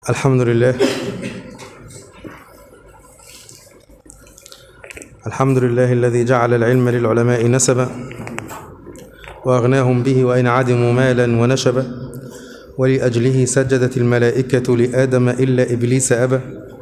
الحمد لله الحمد لله الذي جعل العلم للعلماء نسبا وأغناهم به وإن عدموا مالا ونشبا ولأجله سجدت الملائكة لآدم إلا إبليس أبى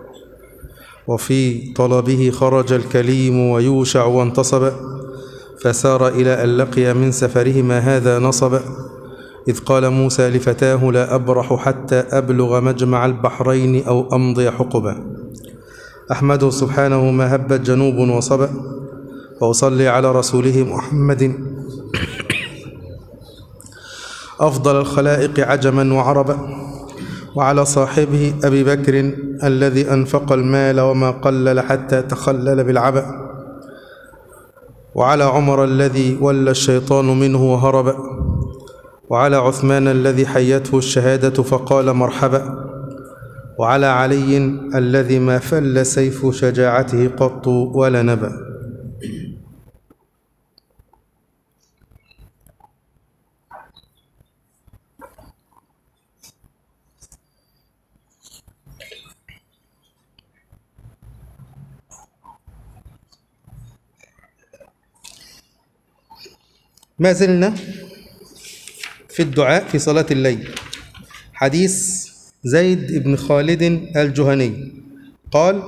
وفي طلبه خرج الكليم ويوشع وانتصب فسار إلى أن لقي من سفرهما هذا نصبا إذ قال موسى لفتاه لا أبرح حتى أبلغ مجمع البحرين أو أمضي حقبا أحمده سبحانه ما هبت جنوب وصبا وأصلي على رسوله محمد أفضل الخلائق عجما وعربا وعلى صاحبه أبي بكر الذي أنفق المال وما قلل حتى تخلل بالعبأ وعلى عمر الذي ولى الشيطان منه وهرب وعلى عثمان الذي حيته الشهادة فقال مرحبا وعلى علي الذي ما فل سيف شجاعته قط ولا نبأ ما زلنا في الدعاء في صلاة الليل حديث زيد بن خالد الجهني قال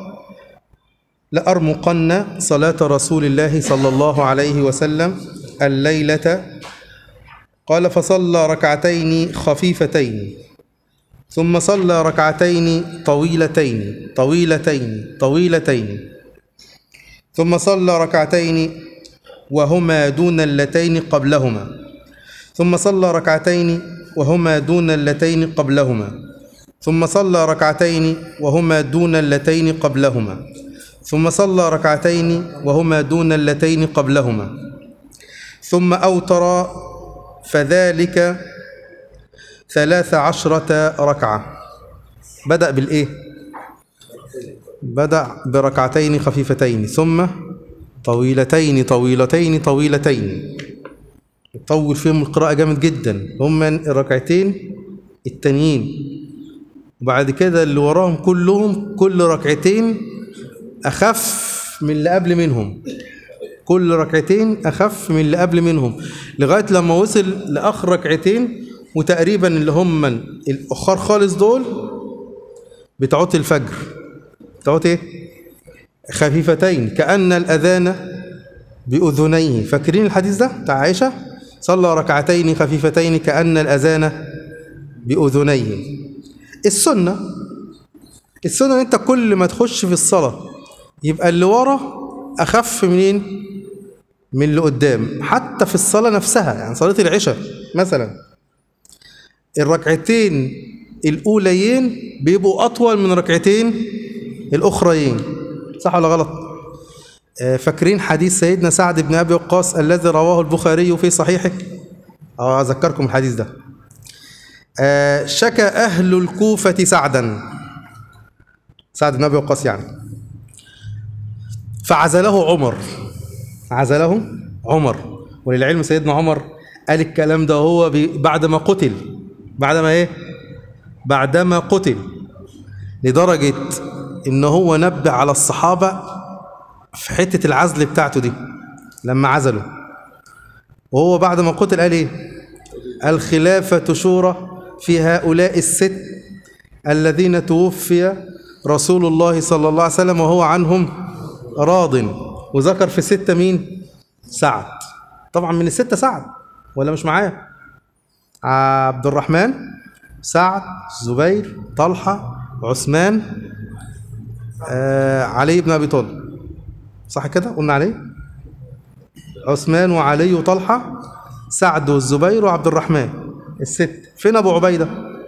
لأرمقن صلاة رسول الله صلى الله عليه وسلم الليلة قال فصلى ركعتين خفيفتين ثم صلى ركعتين طويلتين طويلتين طويلتين ثم صلى ركعتين وهما دون اللتين قبلهما ثم صلى ركعتين وهما دون اللتين قبلهما ثم صلى ركعتين وهما دون اللتين قبلهما ثم صلى ركعتين وهما دون اللتين قبلهما ثم أوتر فذلك ثلاث عشرة ركعة بدأ بالإيه؟ بدأ بركعتين خفيفتين ثم طويلتين طويلتين طويلتين طول فيهم القراءة جامد جدا هما الركعتين التانيين وبعد كده اللي وراهم كلهم كل ركعتين أخف من اللي قبل منهم كل ركعتين أخف من اللي قبل منهم لغاية لما وصل لآخر ركعتين وتقريبا اللي هم الأخر خالص دول بتعوت الفجر بتعوت إيه؟ خفيفتين كأن الأذان بأذنيه فاكرين الحديث ده بتاع عائشة صلى ركعتين خفيفتين كأن الأذان بأذنيه السنة السنة ان انت كل ما تخش في الصلاة يبقى اللي ورا أخف منين من اللي قدام حتى في الصلاة نفسها يعني صلاة العشاء مثلا الركعتين الأوليين بيبقوا أطول من ركعتين الأخريين صح ولا غلط فاكرين حديث سيدنا سعد بن أبي وقاص الذي رواه البخاري في صحيحه اه أذكركم الحديث ده آه شكى أهل الكوفة سعدا سعد بن أبي وقاص يعني فعزله عمر عزله عمر وللعلم سيدنا عمر قال الكلام ده هو بعدما قتل بعدما ايه بعدما قتل لدرجة ان هو نبه على الصحابة في حتة العزل بتاعته دي لما عزله وهو بعد ما قتل قال ايه الخلافة شورى في هؤلاء الست الذين توفي رسول الله صلى الله عليه وسلم وهو عنهم راض وذكر في الستة مين سعد طبعا من الستة سعد ولا مش معايا عبد الرحمن سعد زبير طلحة عثمان آه علي بن أبي طالب صح كده قلنا عليه عثمان وعلي وطلحة سعد والزبير وعبد الرحمن الست فين ابو عبيده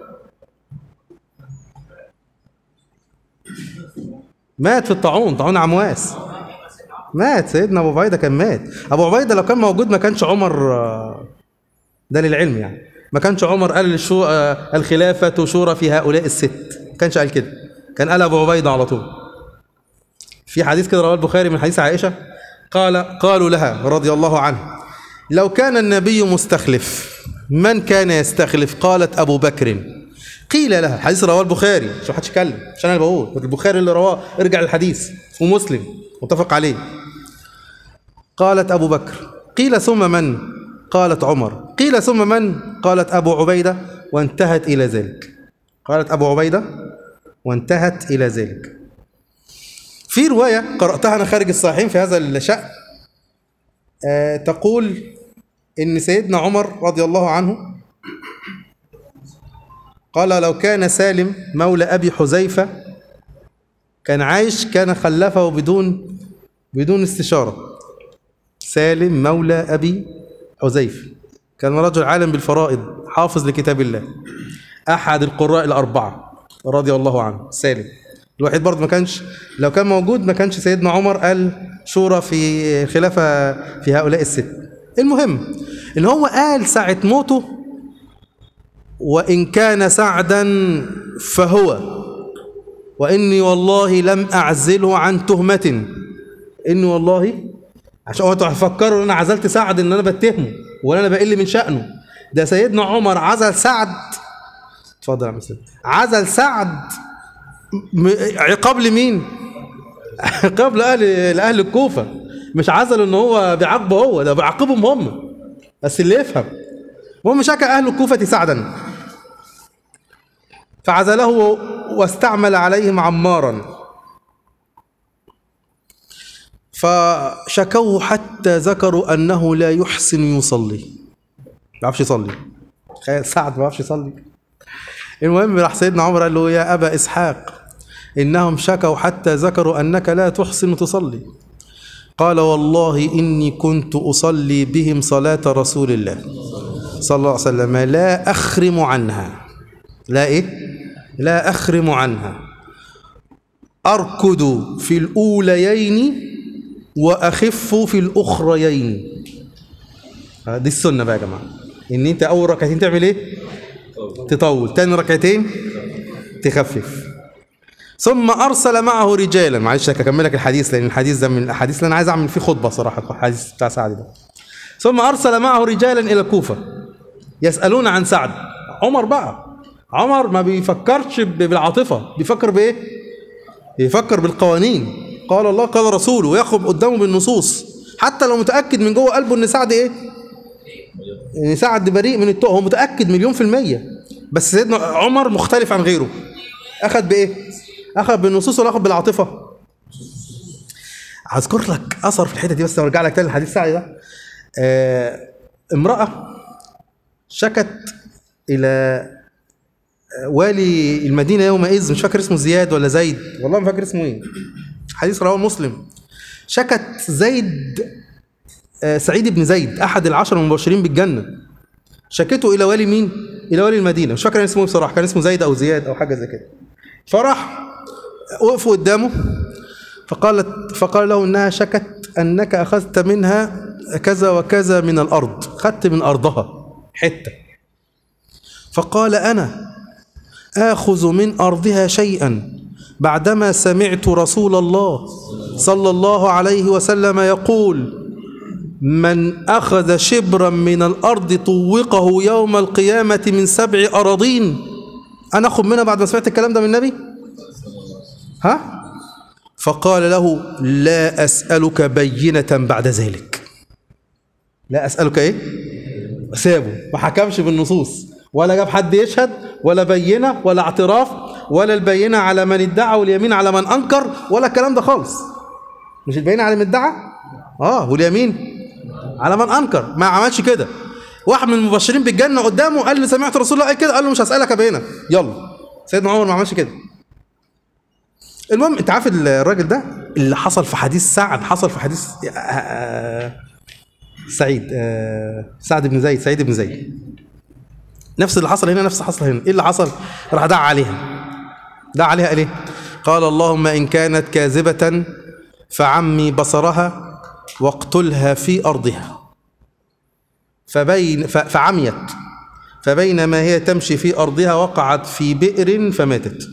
مات في الطاعون طاعون عمواس مات سيدنا ابو عبيده كان مات ابو عبيده لو كان موجود ما كانش عمر ده للعلم يعني ما كانش عمر قال الشو الخلافه شورى في هؤلاء الست ما كانش قال كده كان قال ابو عبيده على طول في حديث كده رواه البخاري من حديث عائشه قال قالوا لها رضي الله عنها لو كان النبي مستخلف من كان يستخلف قالت أبو بكر قيل لها الحديث رواه البخاري مش محدش يتكلم عشان انا بقول البخاري اللي رواه ارجع للحديث ومسلم متفق عليه قالت ابو بكر قيل ثم من قالت عمر قيل ثم من قالت ابو عبيده وانتهت الى ذلك قالت ابو عبيده وانتهت الى ذلك في روايه قراتها انا خارج الصحيحين في هذا الشان آه تقول ان سيدنا عمر رضي الله عنه قال لو كان سالم مولى ابي حذيفه كان عايش كان خلفه بدون بدون استشاره سالم مولى ابي حذيفه كان رجل عالم بالفرائض حافظ لكتاب الله احد القراء الاربعه رضي الله عنه سالم الوحيد برضه ما كانش لو كان موجود ما كانش سيدنا عمر قال شورى في خلافه في هؤلاء الست المهم ان هو قال ساعه موته وإن كان سعدا فهو وإني والله لم أعزله عن تهمة إني والله عشان انتوا هتفكروا ان انا عزلت سعد ان انا بتهمه ولا انا بقل من شأنه ده سيدنا عمر عزل سعد اتفضل يا عم سيد عزل سعد م- عقاب لمين؟ عقاب لأهل لأهل الكوفة مش عزل ان هو بيعاقبه هو ده بيعاقبهم هم بس اللي يفهم المهم شكى أهل الكوفة سعدا فعزله واستعمل عليهم عمارا فشكوه حتى ذكروا أنه لا يحسن يصلي ما بيعرفش يصلي تخيل سعد ما بيعرفش يصلي المهم راح سيدنا عمر قال له يا أبا إسحاق إنهم شكوا حتى ذكروا أنك لا تحسن تصلي قال والله إني كنت أصلي بهم صلاة رسول الله صلى الله عليه وسلم لا أخرم عنها لا إيه؟ لا أخرم عنها أركض في الأوليين وأخف في الأخريين دي السنة بقى يا جماعة إن أنت أول ركعتين تعمل إيه؟ تطول تاني ركعتين تخفف ثم أرسل معه رجالا معلش هكمل لك الحديث لأن الحديث ده من الأحاديث اللي أنا عايز أعمل فيه خطبة صراحة الحديث بتاع سعد ده ثم أرسل معه رجالا إلى الكوفة يسألون عن سعد عمر بقى عمر ما بيفكرش ب- بالعاطفة بيفكر بإيه؟ بيفكر بالقوانين قال الله قال رسوله وياخد قدامه بالنصوص حتى لو متأكد من جوه قلبه إن سعد إيه؟ إن سعد بريء من التهم هو متأكد مليون في المية بس سيدنا عمر مختلف عن غيره أخذ بإيه؟ أخذ بالنصوص ولا أخذ بالعاطفة؟ هذكر لك أثر في الحتة دي بس أرجع لك تاني للحديث سعد ده آه امرأة شكت إلى والي المدينة يومئذ مش فاكر اسمه زياد ولا زيد والله ما فاكر اسمه ايه حديث رواه مسلم شكت زيد آه، سعيد بن زيد أحد العشر المبشرين بالجنة شكته إلى والي مين؟ إلى والي المدينة مش فاكر كان اسمه إيه بصراحة كان اسمه زيد أو زياد أو حاجة زي كده فراح وقفوا قدامه فقالت فقال له انها شكت انك اخذت منها كذا وكذا من الارض خدت من ارضها حته فقال انا اخذ من ارضها شيئا بعدما سمعت رسول الله صلى الله عليه وسلم يقول من اخذ شبرا من الارض طوقه يوم القيامه من سبع اراضين انا اخذ منها بعد ما سمعت الكلام ده من النبي ها فقال له لا أسألك بينة بعد ذلك لا أسألك إيه سابه ما حكمش بالنصوص ولا جاب حد يشهد ولا بينة ولا اعتراف ولا البينة على من ادعى واليمين على من أنكر ولا الكلام ده خالص مش البينة على من ادعى اه واليمين على من أنكر ما عملش كده واحد من المبشرين بالجنة قدامه قال لي سمعت رسول الله قال كده قال له مش هسألك يا بينة يلا سيدنا عمر ما عملش كده المهم انت عارف الراجل ده اللي حصل في حديث سعد حصل في حديث آه، سعيد آه، سعد بن زيد سعيد بن زيد نفس اللي حصل هنا نفس اللي حصل هنا ايه اللي حصل راح دعا عليها دعا عليها قال ايه قال اللهم ان كانت كاذبة فعمي بصرها واقتلها في ارضها فبين ف- فعميت فبينما هي تمشي في ارضها وقعت في بئر فماتت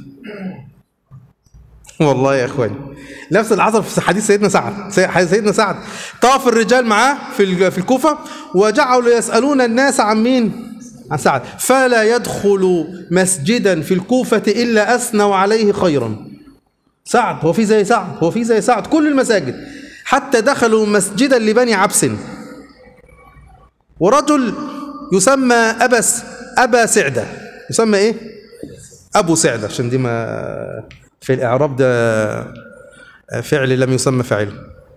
والله يا اخواني نفس اللي حصل في حديث سيدنا سعد سي- سيدنا سعد طاف الرجال معاه في ال- في الكوفه وجعلوا يسالون الناس عن مين عن سعد فلا يدخل مسجدا في الكوفة إلا أثنوا عليه خيرا سعد هو في زي سعد هو في زي سعد كل المساجد حتى دخلوا مسجدا لبني عبس ورجل يسمى أبس أبا سعدة يسمى إيه؟ أبو سعدة عشان دي ما في الإعراب ده فعل لم يسمى فاعله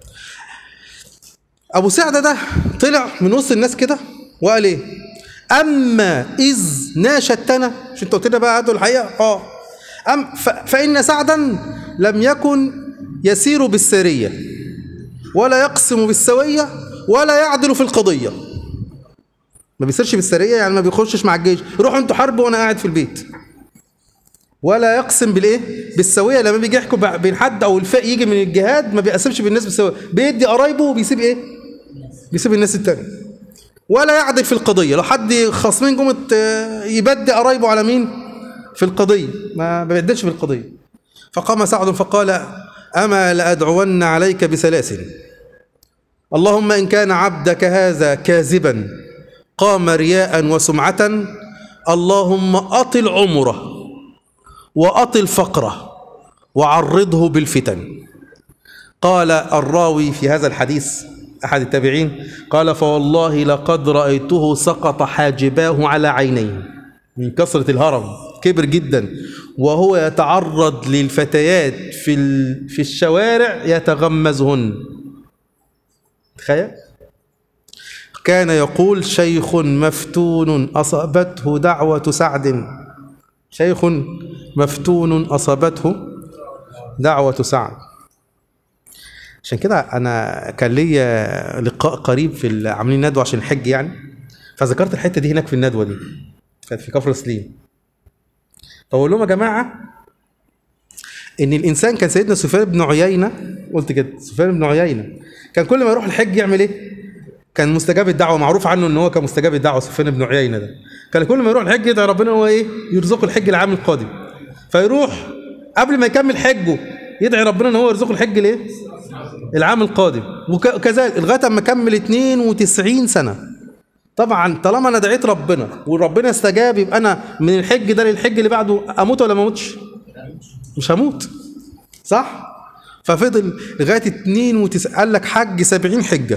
أبو سعدة ده طلع من وسط الناس كده وقال إيه؟ أما إذ ناشدتنا مش أنت قلت لنا بقى هاتوا الحقيقة؟ أه أم ف- فإن سعدا لم يكن يسير بالسرية ولا يقسم بالسوية ولا يعدل في القضية ما بيسيرش بالسرية يعني ما بيخشش مع الجيش روحوا انتوا حرب وانا قاعد في البيت ولا يقسم بالايه بالسويه لما بيجي يحكم بع- بين حد او الفاء يجي من الجهاد ما بيقسمش بالناس بالسويه بيدي قرايبه وبيسيب ايه بيسيب الناس التانية ولا يعدل في القضيه لو حد خصمين جمت آه، يبدي قرايبه على مين في القضيه ما ما بيعدلش في القضيه فقام سعد فقال اما لادعون عليك بسلاسل اللهم ان كان عبدك هذا كاذبا قام رياء وسمعه اللهم اطل عمره وأطل فقره وعرضه بالفتن قال الراوي في هذا الحديث أحد التابعين قال فوالله لقد رأيته سقط حاجباه على عينيه من كثرة الهرم كبر جدا وهو يتعرض للفتيات في ال- في الشوارع يتغمزهن تخيل كان يقول شيخ مفتون أصابته دعوة سعد شيخ مفتون أصابته دعوة سعد عشان كده أنا كان ليا لقاء قريب في ال- عاملين ندوة عشان الحج يعني فذكرت الحتة دي هناك في الندوة دي كانت في كفر سليم فأقول لهم يا جماعة إن الإنسان كان سيدنا سفيان بن عيينة قلت كده سفيان بن عيينة كان كل ما يروح الحج يعمل إيه؟ كان مستجاب الدعوه معروف عنه ان هو كان مستجاب الدعوه سفيان بن عيينه ده كان كل ما يروح الحج يدعي ربنا هو ايه يرزقه الحج العام القادم فيروح قبل ما يكمل حجه يدعي ربنا ان هو يرزقه الحج الايه العام القادم وك- وكذلك لغايه اما كمل 92 سنه طبعا طالما انا دعيت ربنا وربنا استجاب يبقى انا من الحج ده للحج اللي بعده اموت ولا ما اموتش مش هموت صح ففضل لغايه 92 قال لك حج 70 حجه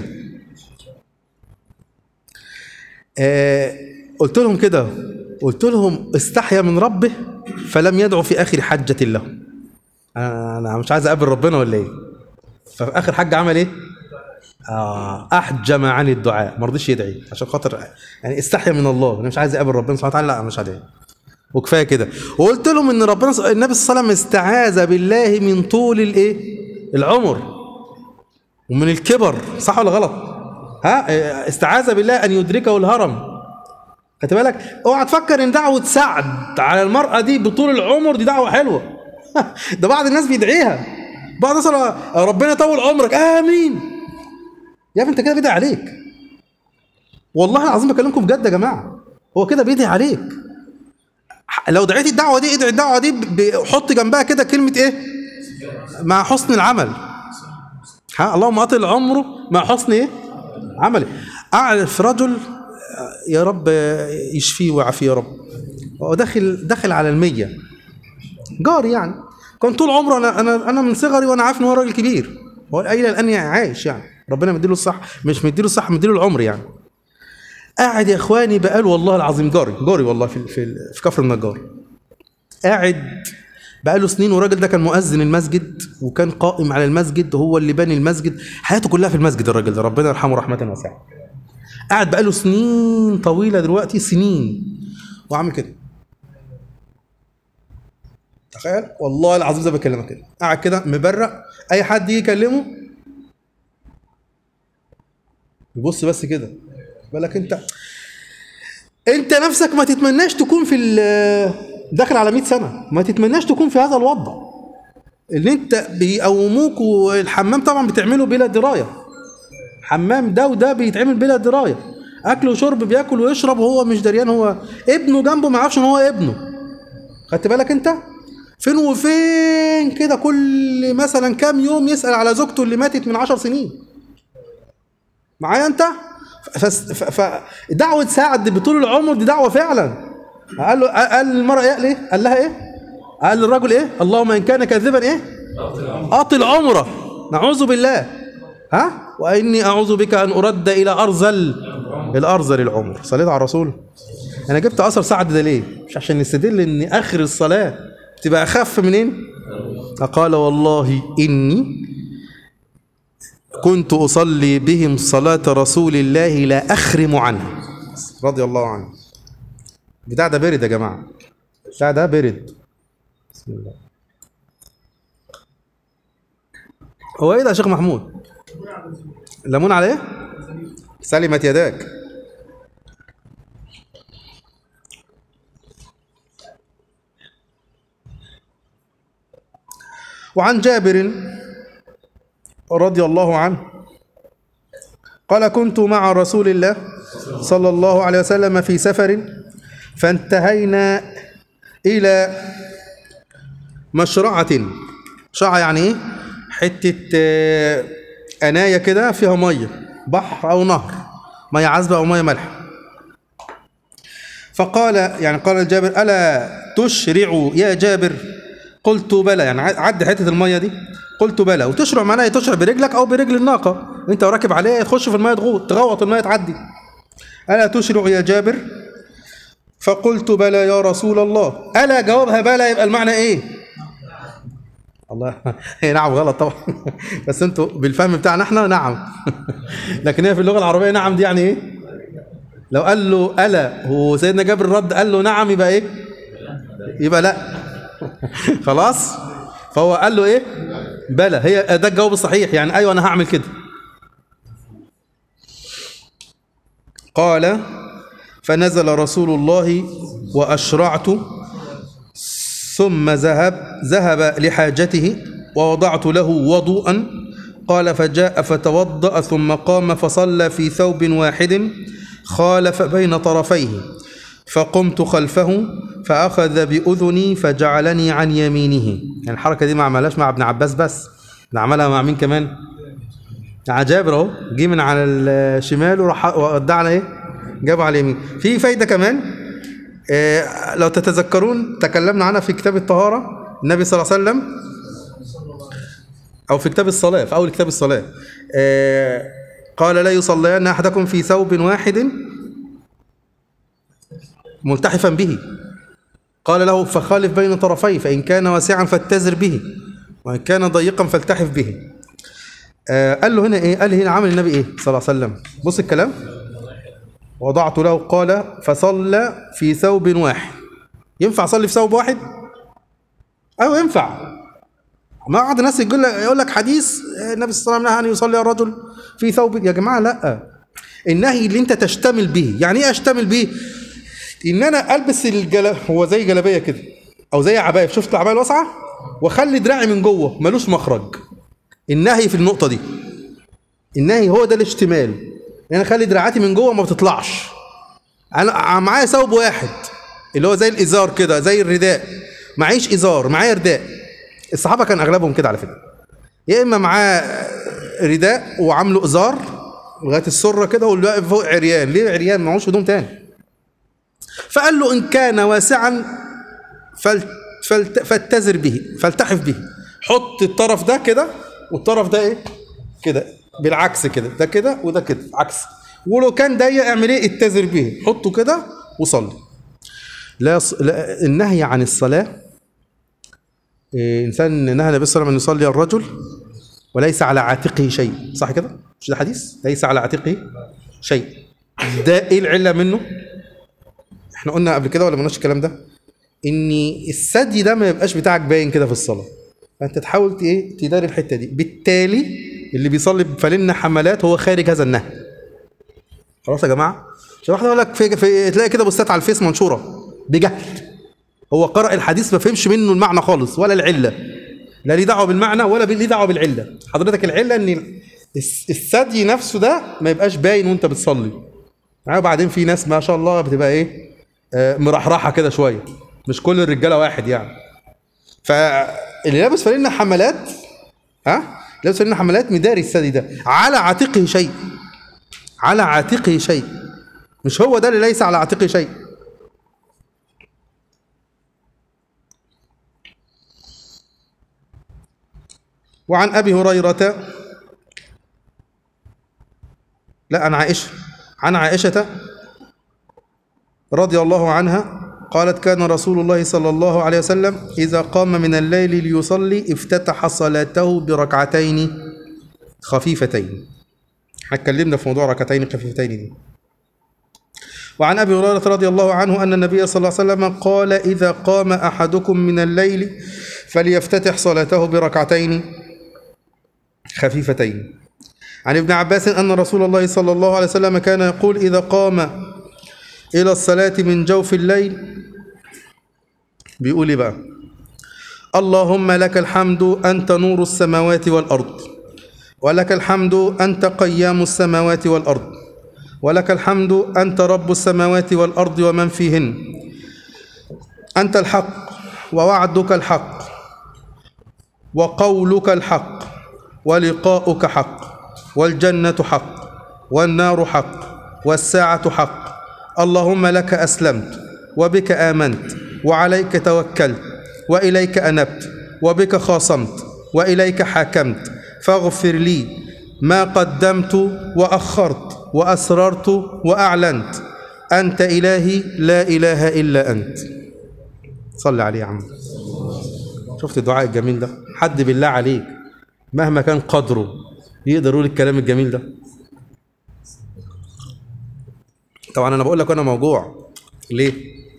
آه، قلت لهم كده قلت لهم استحيا من ربه فلم يدعو في اخر حجه له انا أنا مش عايز اقابل ربنا ولا ايه ففي اخر حجه عمل ايه آه احجم عن الدعاء ما رضيش يدعي عشان خاطر يعني استحيا من الله انا مش عايز اقابل ربنا سبحانه وتعالى لا مش هدعي وكفايه كده وقلت لهم ان ربنا النبي صلى الله عليه وسلم استعاذ بالله من طول الايه العمر ومن الكبر صح ولا غلط ها إيه، استعاذ بالله ان يدركه الهرم خدت بالك اوعى تفكر ان دعوه سعد على المراه دي بطول العمر دي دعوه حلوه ده بعض الناس بيدعيها بعض الناس يقول ربنا يطول عمرك امين يا ابني انت كده بيدعي عليك والله العظيم بكلمكم بجد يا جماعه هو كده بيدعي عليك لو دعيت الدعوه دي ادعي الدعوه دي ب- ب- حط جنبها كده كلمه ايه مع حسن العمل ها اللهم اطل عمره مع حسن ايه عمله اعرف رجل يا رب يشفيه ويعافيه يا رب هو داخل داخل على المية جاري يعني كان طول عمره انا انا انا من صغري وانا عارف ان هو راجل كبير هو الى الان عايش يعني ربنا مديله الصح مش مديله الصح مديله العمر يعني قاعد يا اخواني بقاله والله العظيم جاري جاري والله في في في كفر النجار قاعد بقاله سنين والراجل ده كان مؤذن المسجد وكان قائم على المسجد هو اللي باني المسجد حياته كلها في المسجد الراجل ده ربنا يرحمه رحمه واسعه قاعد بقاله سنين طويله دلوقتي سنين وعامل كده تخيل والله العظيم زي ما بكلمك كده قاعد كده مبرق اي حد يجي يكلمه يبص بس كده بالك انت انت نفسك ما تتمناش تكون في ال- داخل على 100 سنه ما تتمناش تكون في هذا الوضع اللي انت بيقوموك والحمام طبعا بتعمله بلا درايه حمام ده وده بيتعمل بلا درايه اكل وشرب بياكل ويشرب وهو مش دريان هو ابنه جنبه ما يعرفش ان هو ابنه خدت بالك انت فين وفين كده كل مثلا كام يوم يسال على زوجته اللي ماتت من عشر سنين معايا انت فس- ف- فدعوة سعد بطول العمر دي دعوة فعلا قال له قال للمرأة ايه ليه؟ قال لها ايه؟ قال للرجل ايه؟ اللهم ان كان كاذبا ايه؟ اطل عمره نعوذ بالله ها؟ واني اعوذ بك ان ارد الى ارذل الارذل العمر صليت على الرسول انا جبت اثر سعد ده ليه؟ مش عشان نستدل ان اخر الصلاة تبقى اخف منين؟ فقال والله اني كنت أصلي بهم صلاة رسول الله لا أخرم عنها رضي الله عنه بتاع ده برد يا جماعة بتاع ده برد بسم الله هو ايه ده يا شيخ محمود ليمون على ايه سلمت يداك وعن جابر رضي الله عنه قال كنت مع رسول الله صلى الله عليه وسلم في سفر فانتهينا إلى مشرعة شرعة يعني إيه؟ حتة آه، أناية كده فيها مية بحر أو نهر مية عذبة أو مية مالحة فقال يعني قال جابر ألا تشرع يا جابر قلت بلى يعني عد حتة المية دي قلت بلى وتشرع معناها إيه؟ تشرع برجلك أو برجل الناقة أنت راكب عليها تخش في المية تغوط تغوط المية تعدي ألا تشرع يا جابر فقلت بلى يا رسول الله ألا جوابها بلى يبقى المعنى إيه الله هي نعم غلط طبعا بس انتوا بالفهم بتاعنا احنا نعم لكن هي في اللغه العربيه نعم دي يعني ايه لو قال له الا هو سيدنا جابر رد قال له نعم يبقى ايه يبقى لا خلاص فهو قال له ايه بلى هي ده الجواب الصحيح يعني ايوه انا هعمل كده قال فنزل رسول الله واشرعت ثم ذهب ذهب لحاجته ووضعت له وضوءا قال فجاء فتوضأ ثم قام فصلى في ثوب واحد خالف بين طرفيه فقمت خلفه فأخذ بأذني فجعلني عن يمينه يعني الحركة دي ما عملهاش مع ابن عباس بس ده عملها مع مين كمان مع جابر اهو جه من على الشمال وراح ودع على ايه جابه على اليمين في فايدة كمان آه، لو تتذكرون تكلمنا عنها في كتاب الطهارة النبي صلى الله عليه وسلم أو في كتاب الصلاة في أول كتاب الصلاة آه، قال لا يصلين أحدكم في ثوب واحد ملتحفا به قال له فخالف بين طرفيه فإن كان واسعا فاتزر به وإن كان ضيقا فالتحف به آه، قال له هنا إيه قال هنا عمل النبي إيه صلى الله عليه وسلم بص الكلام وضعت له قال فصلى في ثوب واحد ينفع اصلي في ثوب واحد ايوه ينفع ما بعض الناس يقول لك يقول لك حديث النبي صلى الله عليه وسلم نهى ان يصلي الرجل في ثوب يا جماعه لا النهي اللي انت تشتمل به يعني ايه اشتمل به ان انا البس الجل هو زي جلابيه كده او زي عبايه شفت العبايه الواسعه واخلي دراعي من جوه ملوش مخرج النهي في النقطه دي النهي هو ده الاشتمال يعني اخلي دراعاتي من جوه ما بتطلعش انا معايا ثوب واحد اللي هو زي الازار كده زي الرداء معيش ازار معايا رداء الصحابه كان اغلبهم كده على فكره يا اما معاه رداء وعامله ازار لغايه السره كده والباقي فوق عريان ليه عريان معهوش هدوم تاني فقال له ان كان واسعا فلت فلت فاتزر به فالتحف به حط الطرف ده كده والطرف ده ايه كده بالعكس كده ده كده وده كده عكس ولو كان ضيق اعمل ايه اتزر به حطه كده وصلي لا, يص... لا النهي عن الصلاه إيه انسان نهى النبي صلى الله عليه وسلم ان يصلي الرجل وليس على عاتقه شيء صح كده مش ده حديث ليس على عاتقه شيء ده ايه العله منه احنا قلنا قبل كده ولا ما قلناش الكلام ده ان الثدي ده ما يبقاش بتاعك باين كده في الصلاه فانت تحاول ت- ايه تداري الحته دي بالتالي اللي بيصلي بفلن حملات هو خارج هذا النهي خلاص يا جماعه عشان واحد يقول لك في, في تلاقي كده بوستات على الفيس منشوره بجهل هو قرأ الحديث ما فهمش منه المعنى خالص ولا العله لا ليه دعوه بالمعنى ولا ليه دعوه بالعله حضرتك العله ان الس- الثدي نفسه ده ما يبقاش باين وانت بتصلي يعني وبعدين في ناس ما شاء الله بتبقى ايه آه، مرحرحه كده شويه مش كل الرجاله واحد يعني فاللي لابس فانلة حملات ها لابس فانلة حملات مداري الثدي ده على عاتقه شيء على عاتقه شيء مش هو ده اللي ليس على عاتقه شيء وعن أبي هريرة لا عن عائشة عن عائشة رضي الله عنها قالت كان رسول الله صلى الله عليه وسلم إذا قام من الليل ليصلي افتتح صلاته بركعتين خفيفتين احنا اتكلمنا في موضوع ركعتين خفيفتين دي وعن ابي هريره رضي الله عنه ان النبي صلى الله عليه وسلم قال اذا قام احدكم من الليل فليفتتح صلاته بركعتين خفيفتين عن ابن عباس ان رسول الله صلى الله عليه وسلم كان يقول اذا قام الى الصلاه من جوف الليل بيقول ايه بقى اللهم لك الحمد انت نور السماوات والارض ولك الحمد انت قيام السماوات والارض ولك الحمد انت رب السماوات والارض ومن فيهن انت الحق ووعدك الحق وقولك الحق ولقاؤك حق والجنه حق والنار حق والساعه حق اللهم لك اسلمت وبك امنت وعليك توكلت واليك انبت وبك خاصمت واليك حاكمت فاغفر لي ما قدمت واخرت واسررت واعلنت انت الهي لا اله الا انت صل عليه يا عم شفت الدعاء الجميل ده حد بالله عليك مهما كان قدره يقدر يقول الكلام الجميل ده طبعا انا بقول لك انا موجوع ليه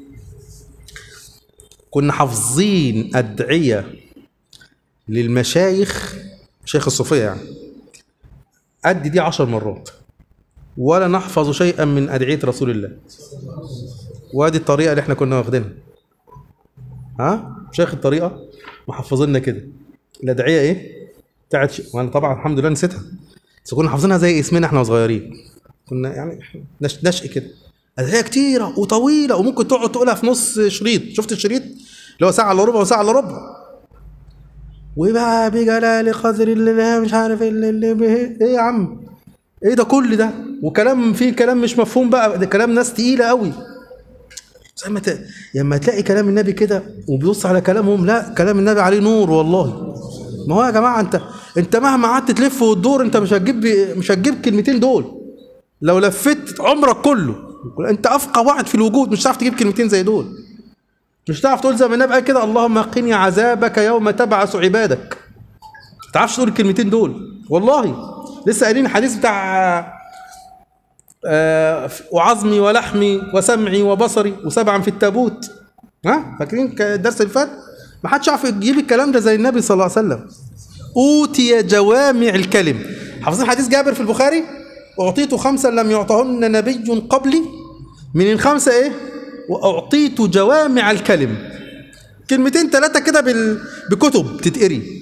كنا حافظين ادعيه للمشايخ شيخ الصوفيه يعني قد دي عشر مرات ولا نحفظ شيئا من ادعيه رسول الله وادي الطريقه اللي احنا كنا واخدينها ها شيخ الطريقه محفظيننا كده الادعيه ايه بتاعت ش... وانا طبعا الحمد لله نسيتها بس كنا حافظينها زي اسمنا احنا صغيرين كنا يعني نش... نشء كده ادعيه كتيره وطويله وممكن تقعد تقولها في نص شريط شفت الشريط اللي هو ساعه الا ربع وساعه الا ربع وبقى بجلال قدر الله مش عارف ايه اللي, اللي به ايه يا عم ايه ده كل ده وكلام فيه كلام مش مفهوم بقى ده كلام ناس تقيله قوي زي ما ت... لما تلاقي كلام النبي كده وبيبص على كلامهم لا كلام النبي عليه نور والله ما هو يا جماعه انت انت مهما قعدت تلف وتدور انت مش هتجيب مش هتجيب كلمتين دول لو لفيت عمرك كله انت افقه واحد في الوجود مش هتعرف تجيب كلمتين زي دول مش هتعرف تقول زي ما النبي قال كده اللهم قني عذابك يوم تبعث عبادك ما تعرفش تقول الكلمتين دول والله لسه قايلين الحديث بتاع آه وعظمي ولحمي وسمعي وبصري وسبعا في التابوت ها فاكرين الدرس اللي فات ما حدش يعرف يجيب الكلام ده زي النبي صلى الله عليه وسلم اوتي جوامع الكلم حافظين حديث جابر في البخاري اعطيت خمسا لم يعطهن نبي قبلي من الخمسه ايه واعطيت جوامع الكلم كلمتين ثلاثه كده بال... بكتب تتقري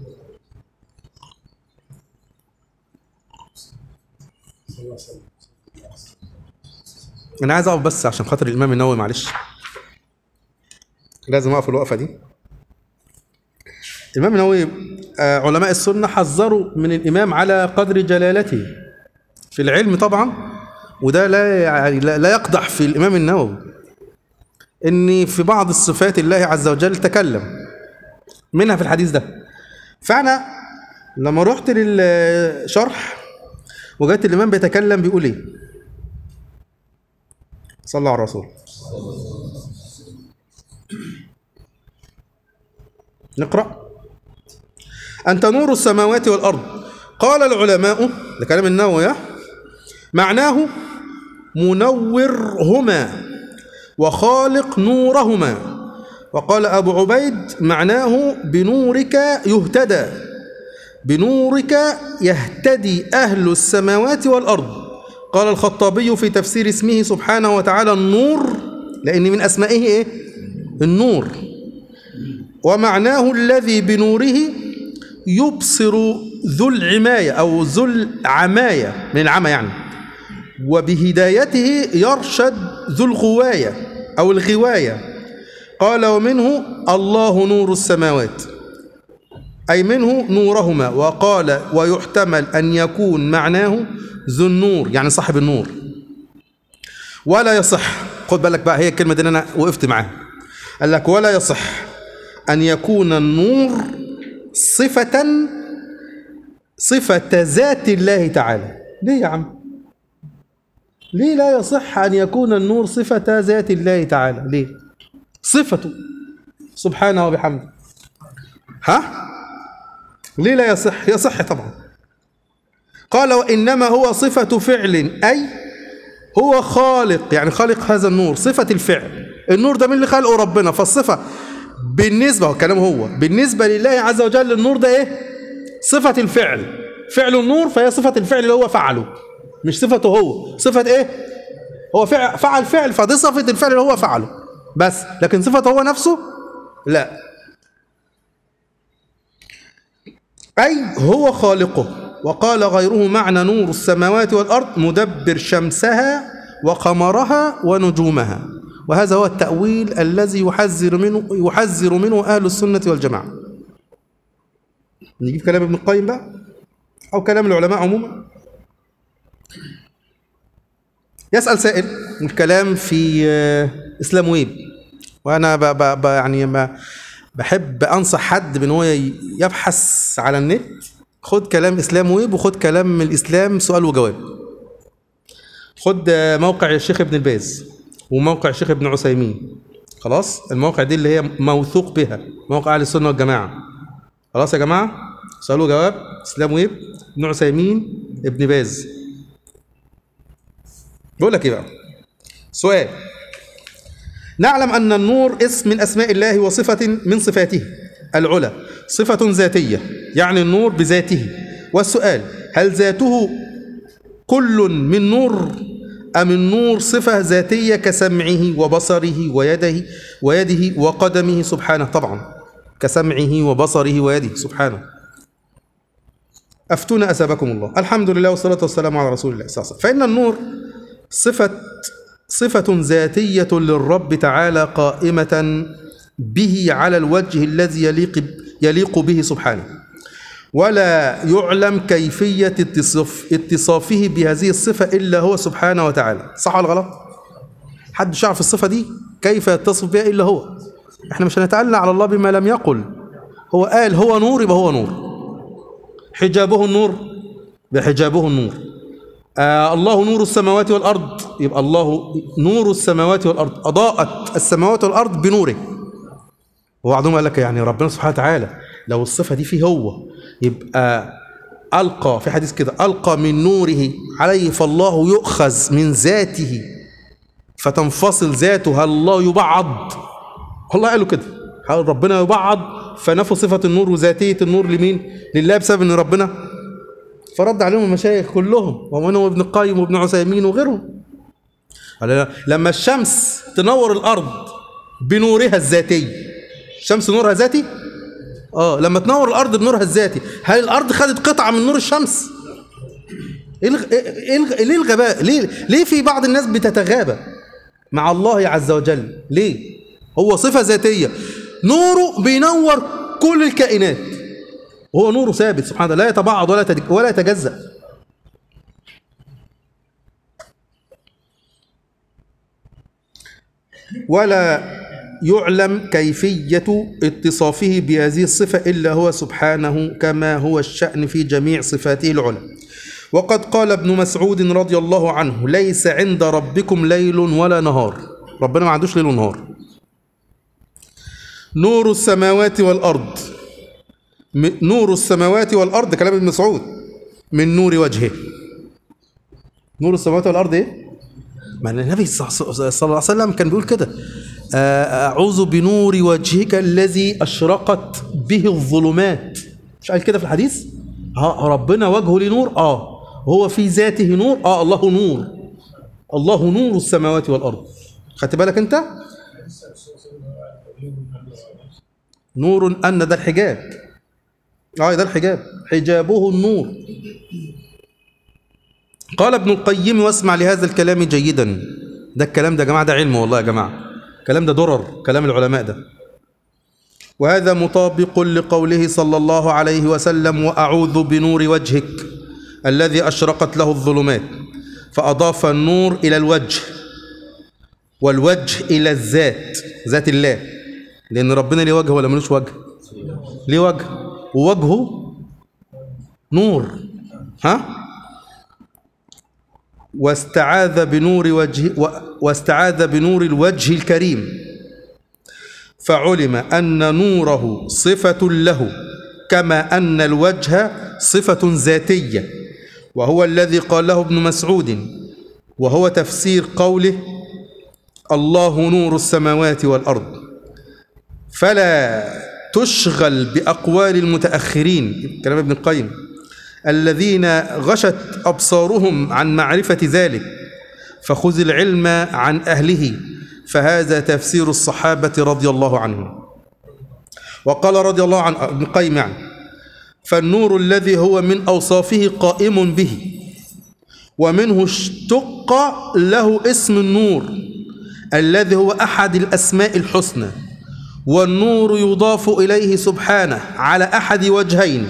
انا عايز اقف بس عشان خاطر الامام النووي معلش لازم اقف الوقفه دي الامام النووي آه علماء السنه حذروا من الامام على قدر جلالته في العلم طبعا وده لا يعني لا يقدح في الامام النووي ان في بعض الصفات الله عز وجل تكلم منها في الحديث ده فانا لما رحت للشرح وجدت الامام بيتكلم بيقول ايه صلى على الرسول نقرأ أنت نور السماوات والأرض قال العلماء ده كلام النووي معناه منورهما وخالق نورهما وقال أبو عبيد معناه بنورك يهتدى بنورك يهتدي أهل السماوات والأرض قال الخطابي في تفسير اسمه سبحانه وتعالى النور لأن من أسمائه إيه؟ النور ومعناه الذي بنوره يبصر ذو العماية أو ذو العماية من العمى يعني وبهدايته يرشد ذو الغواية أو الغواية قال ومنه الله نور السماوات أي منه نورهما وقال ويحتمل أن يكون معناه ذو النور يعني صاحب النور ولا يصح خد بالك بقى هي الكلمة دي اللي أنا وقفت معاها قال لك ولا يصح أن يكون النور صفة صفة ذات الله تعالى ليه يا عم ليه لا يصح أن يكون النور صفة ذات الله تعالى ليه صفته سبحانه وبحمده ها ليه لا يصح يصح طبعا قال وإنما هو صفة فعل أي هو خالق يعني خالق هذا النور صفة الفعل النور ده من اللي خلقه ربنا فالصفة بالنسبة هو كلامه هو بالنسبة لله عز وجل النور ده ايه صفة الفعل فعل النور فهي صفة الفعل اللي هو فعله مش صفته هو صفة ايه هو فعل, فعل فعل فدي صفة الفعل اللي هو فعله بس لكن صفته هو نفسه لا أي هو خالقه وقال غيره معنى نور السماوات والأرض مدبر شمسها وقمرها ونجومها وهذا هو التأويل الذي يحذر منه يحذر منه أهل السنة والجماعة نجيب كلام ابن القيم بقى أو كلام العلماء عموما يسأل سائل الكلام في آه، إسلام ويب وأنا ب ب ب يعني ما بحب أنصح حد بأن هو ي- يبحث على النت خد كلام إسلام ويب وخد كلام من الإسلام سؤال وجواب خد آه، موقع الشيخ ابن الباز وموقع الشيخ ابن عثيمين خلاص المواقع دي اللي هي موثوق بها موقع أهل السنة والجماعة خلاص يا جماعة سؤال وجواب إسلام ويب ابن عثيمين ابن باز بقول لك ايه بقى سؤال نعلم ان النور اسم من اسماء الله وصفه من صفاته العلى صفه ذاتيه يعني النور بذاته والسؤال هل ذاته كل من نور ام النور صفه ذاتيه كسمعه وبصره ويده ويده وقدمه سبحانه طبعا كسمعه وبصره ويده سبحانه افتونا اثابكم الله الحمد لله والصلاه والسلام على رسول الله صلى الله عليه وسلم فان النور صفة صفة ذاتية للرب تعالى قائمة به على الوجه الذي يليق يليق به سبحانه ولا يعلم كيفية اتصاف اتصافه بهذه الصفة إلا هو سبحانه وتعالى صح ولا غلط؟ حد يعرف الصفة دي كيف يتصف بها إلا هو احنا مش هنتألى على الله بما لم يقل هو قال هو نور يبقى هو نور حجابه النور بحجابه النور آه الله نور السماوات والأرض يبقى الله نور السماوات والأرض أضاءت السماوات والأرض بنوره وبعضهم قال لك يعني ربنا سبحانه وتعالى لو الصفة دي فيه هو يبقى ألقى في حديث كده ألقى من نوره عليه فالله يؤخذ من ذاته فتنفصل ذاته هل الله يبعض والله قالوا كده هل ربنا يبعض فنفوا صفة النور وذاتية النور لمين لله بسبب ان ربنا فرد عليهم المشايخ كلهم ومنهم ابن القيم وابن عثيمين وغيرهم قال لا، لما الشمس تنور الارض بنورها الذاتي الشمس نورها ذاتي اه لما تنور الارض بنورها الذاتي هل الارض خدت قطعه من نور الشمس ايه الغ... إيه الغ... ليه الغباء ليه ليه في بعض الناس بتتغابى مع الله عز وجل ليه هو صفه ذاتيه نوره بينور كل الكائنات وهو نوره ثابت سبحانه لا يتبعض ولا تدك ولا يتجزأ ولا يعلم كيفية اتصافه بهذه الصفة إلا هو سبحانه كما هو الشأن في جميع صفاته العلى وقد قال ابن مسعود رضي الله عنه ليس عند ربكم ليل ولا نهار ربنا ما عندوش ليل ونهار نور السماوات والأرض م- نور السماوات والأرض كلام ابن مسعود من نور وجهه نور السماوات والأرض إيه؟ ما النبي صلى صلى الله عليه وسلم كان بيقول كده آه، أعوذ بنور وجهك الذي أشرقت به الظلمات مش قال كده في الحديث؟ ها ربنا وجهه ليه نور؟ آه هو في ذاته نور؟ آه الله نور الله نور السماوات والأرض خدت بالك أنت؟ نور أن ده الحجاب اه ده الحجاب حجابه النور قال ابن القيم واسمع لهذا الكلام جيدا ده الكلام ده يا جماعه ده علم والله يا جماعه الكلام ده درر كلام العلماء ده وهذا مطابق لقوله صلى الله عليه وسلم وأعوذ بنور وجهك الذي أشرقت له الظلمات فأضاف النور إلى الوجه والوجه إلى الذات ذات الله لأن ربنا ليه وجه ولا ملوش وجه ليه وجه ووجهه نور ها واستعاذ بنور وجه واستعاذ بنور الوجه الكريم فعلم أن نوره صفة له كما أن الوجه صفة ذاتية وهو الذي قاله ابن مسعود وهو تفسير قوله الله نور السماوات والأرض فلا تشغل بأقوال المتأخرين كلام ابن القيم الذين غشت أبصارهم عن معرفة ذلك فخذ العلم عن أهله فهذا تفسير الصحابة رضي الله عنهم وقال رضي الله عن ابن القيم يعني فالنور الذي هو من أوصافه قائم به ومنه اشتق له اسم النور الذي هو أحد الأسماء الحسنى والنور يضاف إليه سبحانه على أحد وجهين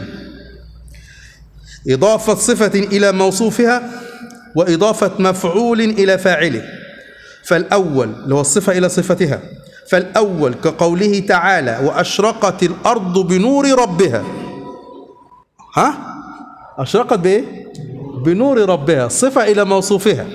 إضافة صفة إلى موصوفها وإضافة مفعول إلى فاعله فالأول اللي هو الصفة إلى صفتها فالأول كقوله تعالى وأشرقت الأرض بنور ربها ها أشرقت بإيه بنور ربها صفة إلى موصوفها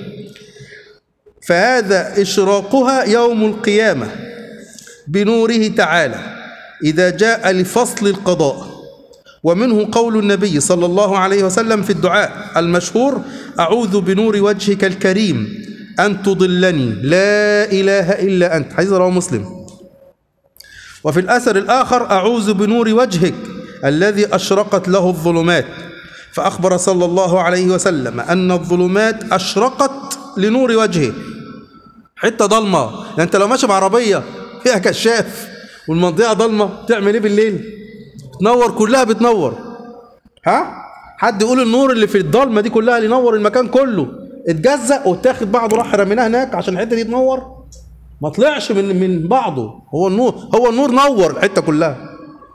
فهذا إشراقها يوم القيامة بنوره تعالى إذا جاء لفصل القضاء ومنه قول النبي صلى الله عليه وسلم في الدعاء المشهور أعوذ بنور وجهك الكريم أن تضلني لا إله إلا أنت حديث رواه مسلم وفي الأثر الآخر أعوذ بنور وجهك الذي أشرقت له الظلمات فأخبر صلى الله عليه وسلم أن الظلمات أشرقت لنور وجهه حتة ضلمة يعني أنت لو ماشي بعربية فيها كشاف والمنطقة ضلمة تعمل إيه بالليل؟ تنور كلها بتنور ها؟ حد يقول النور اللي في الضلمة دي كلها اللي ينور المكان كله اتجزأ واتاخد بعضه راح رميناه هناك عشان الحتة دي تنور ما طلعش من من بعضه هو النور هو النور نور الحتة كلها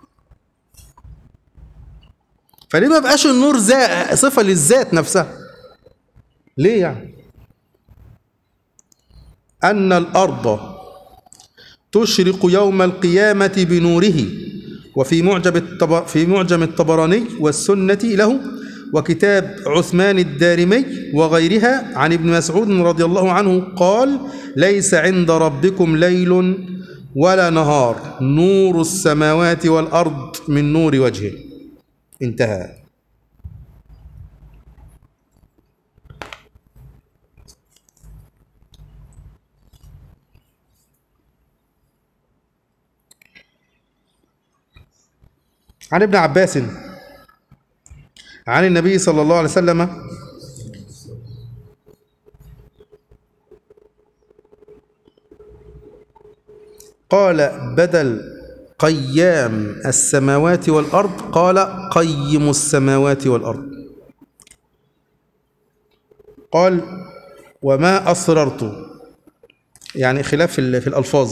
فليه ما بقاش النور زا صفة للذات نفسها ليه يعني أن الأرض تشرق يوم القيامة بنوره وفي معجم الطب... في معجم الطبراني والسنة له وكتاب عثمان الدارمي وغيرها عن ابن مسعود رضي الله عنه قال ليس عند ربكم ليل ولا نهار نور السماوات والأرض من نور وجهه انتهى عن ابن عباس عن النبي صلى الله عليه وسلم قال بدل قيام السماوات والأرض قال قيم السماوات والأرض قال وما أصررت يعني خلاف في في الألفاظ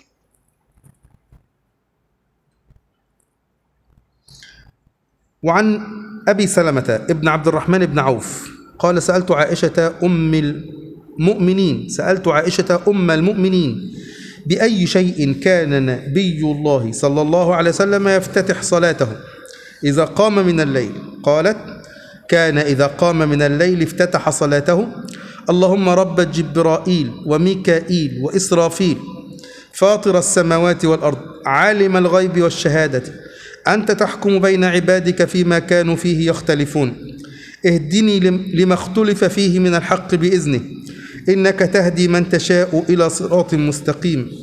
وعن أبي سلمة ابن عبد الرحمن بن عوف قال سألت عائشة أم المؤمنين سألت عائشة أم المؤمنين بأي شيء كان نبي الله صلى الله عليه وسلم يفتتح صلاته إذا قام من الليل قالت كان إذا قام من الليل افتتح صلاته اللهم رب جبرائيل وميكائيل وإسرافيل فاطر السماوات والأرض عالم الغيب والشهادة أنت تحكم بين عبادك فيما كانوا فيه يختلفون اهدني لما اختلف فيه من الحق بإذنه إنك تهدي من تشاء إلى صراط مستقيم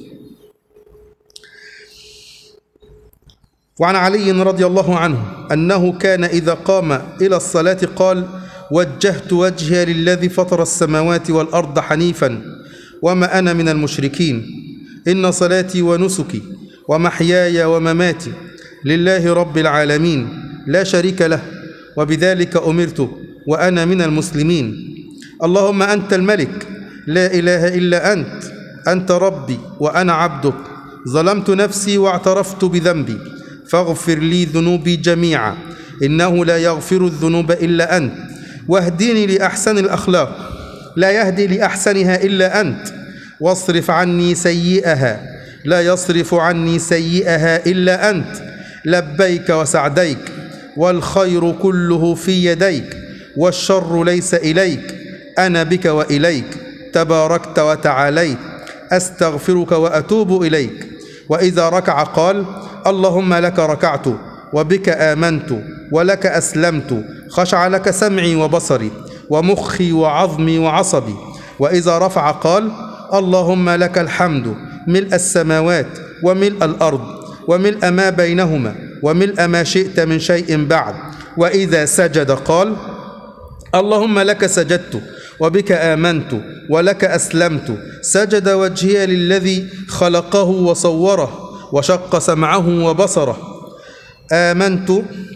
وعن علي رضي الله عنه أنه كان إذا قام إلى الصلاة قال وجهت وجهي للذي فطر السماوات والأرض حنيفا وما أنا من المشركين إن صلاتي ونسكي ومحياي ومماتي لله رب العالمين لا شريك له وبذلك أمرت وأنا من المسلمين اللهم أنت الملك لا إله إلا أنت أنت ربي وأنا عبدك ظلمت نفسي واعترفت بذنبي فاغفر لي ذنوبي جميعا إنه لا يغفر الذنوب إلا أنت واهدني لأحسن الأخلاق لا يهدي لأحسنها إلا أنت واصرف عني سيئها لا يصرف عني سيئها إلا أنت لبيك وسعديك والخير كله في يديك والشر ليس إليك أنا بك وإليك تباركت وتعاليت أستغفرك وأتوب إليك وإذا ركع قال اللهم لك ركعت وبك آمنت ولك أسلمت خشع لك سمعي وبصري ومخي وعظمي وعصبي وإذا رفع قال اللهم لك الحمد ملء السماوات وملء الأرض وملء ما بينهما وملء ما شئت من شيء بعد وإذا سجد قال اللهم لك سجدت وبك آمنت ولك أسلمت سجد وجهي للذي خلقه وصوره وشق سمعه وبصره آمنت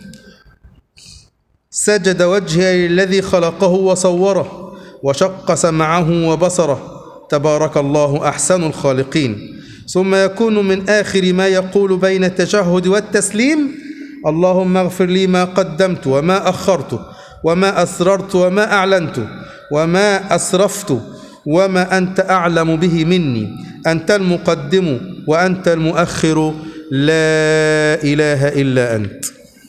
سجد وجهي للذي خلقه وصوره وشق سمعه وبصره تبارك الله أحسن الخالقين ثم يكون من آخر ما يقول بين التشهد والتسليم اللهم اغفر لي ما قدمت وما أخرت وما أسررت وما أعلنت وما أسرفت وما أنت أعلم به مني أنت المقدم وأنت المؤخر لا إله إلا أنت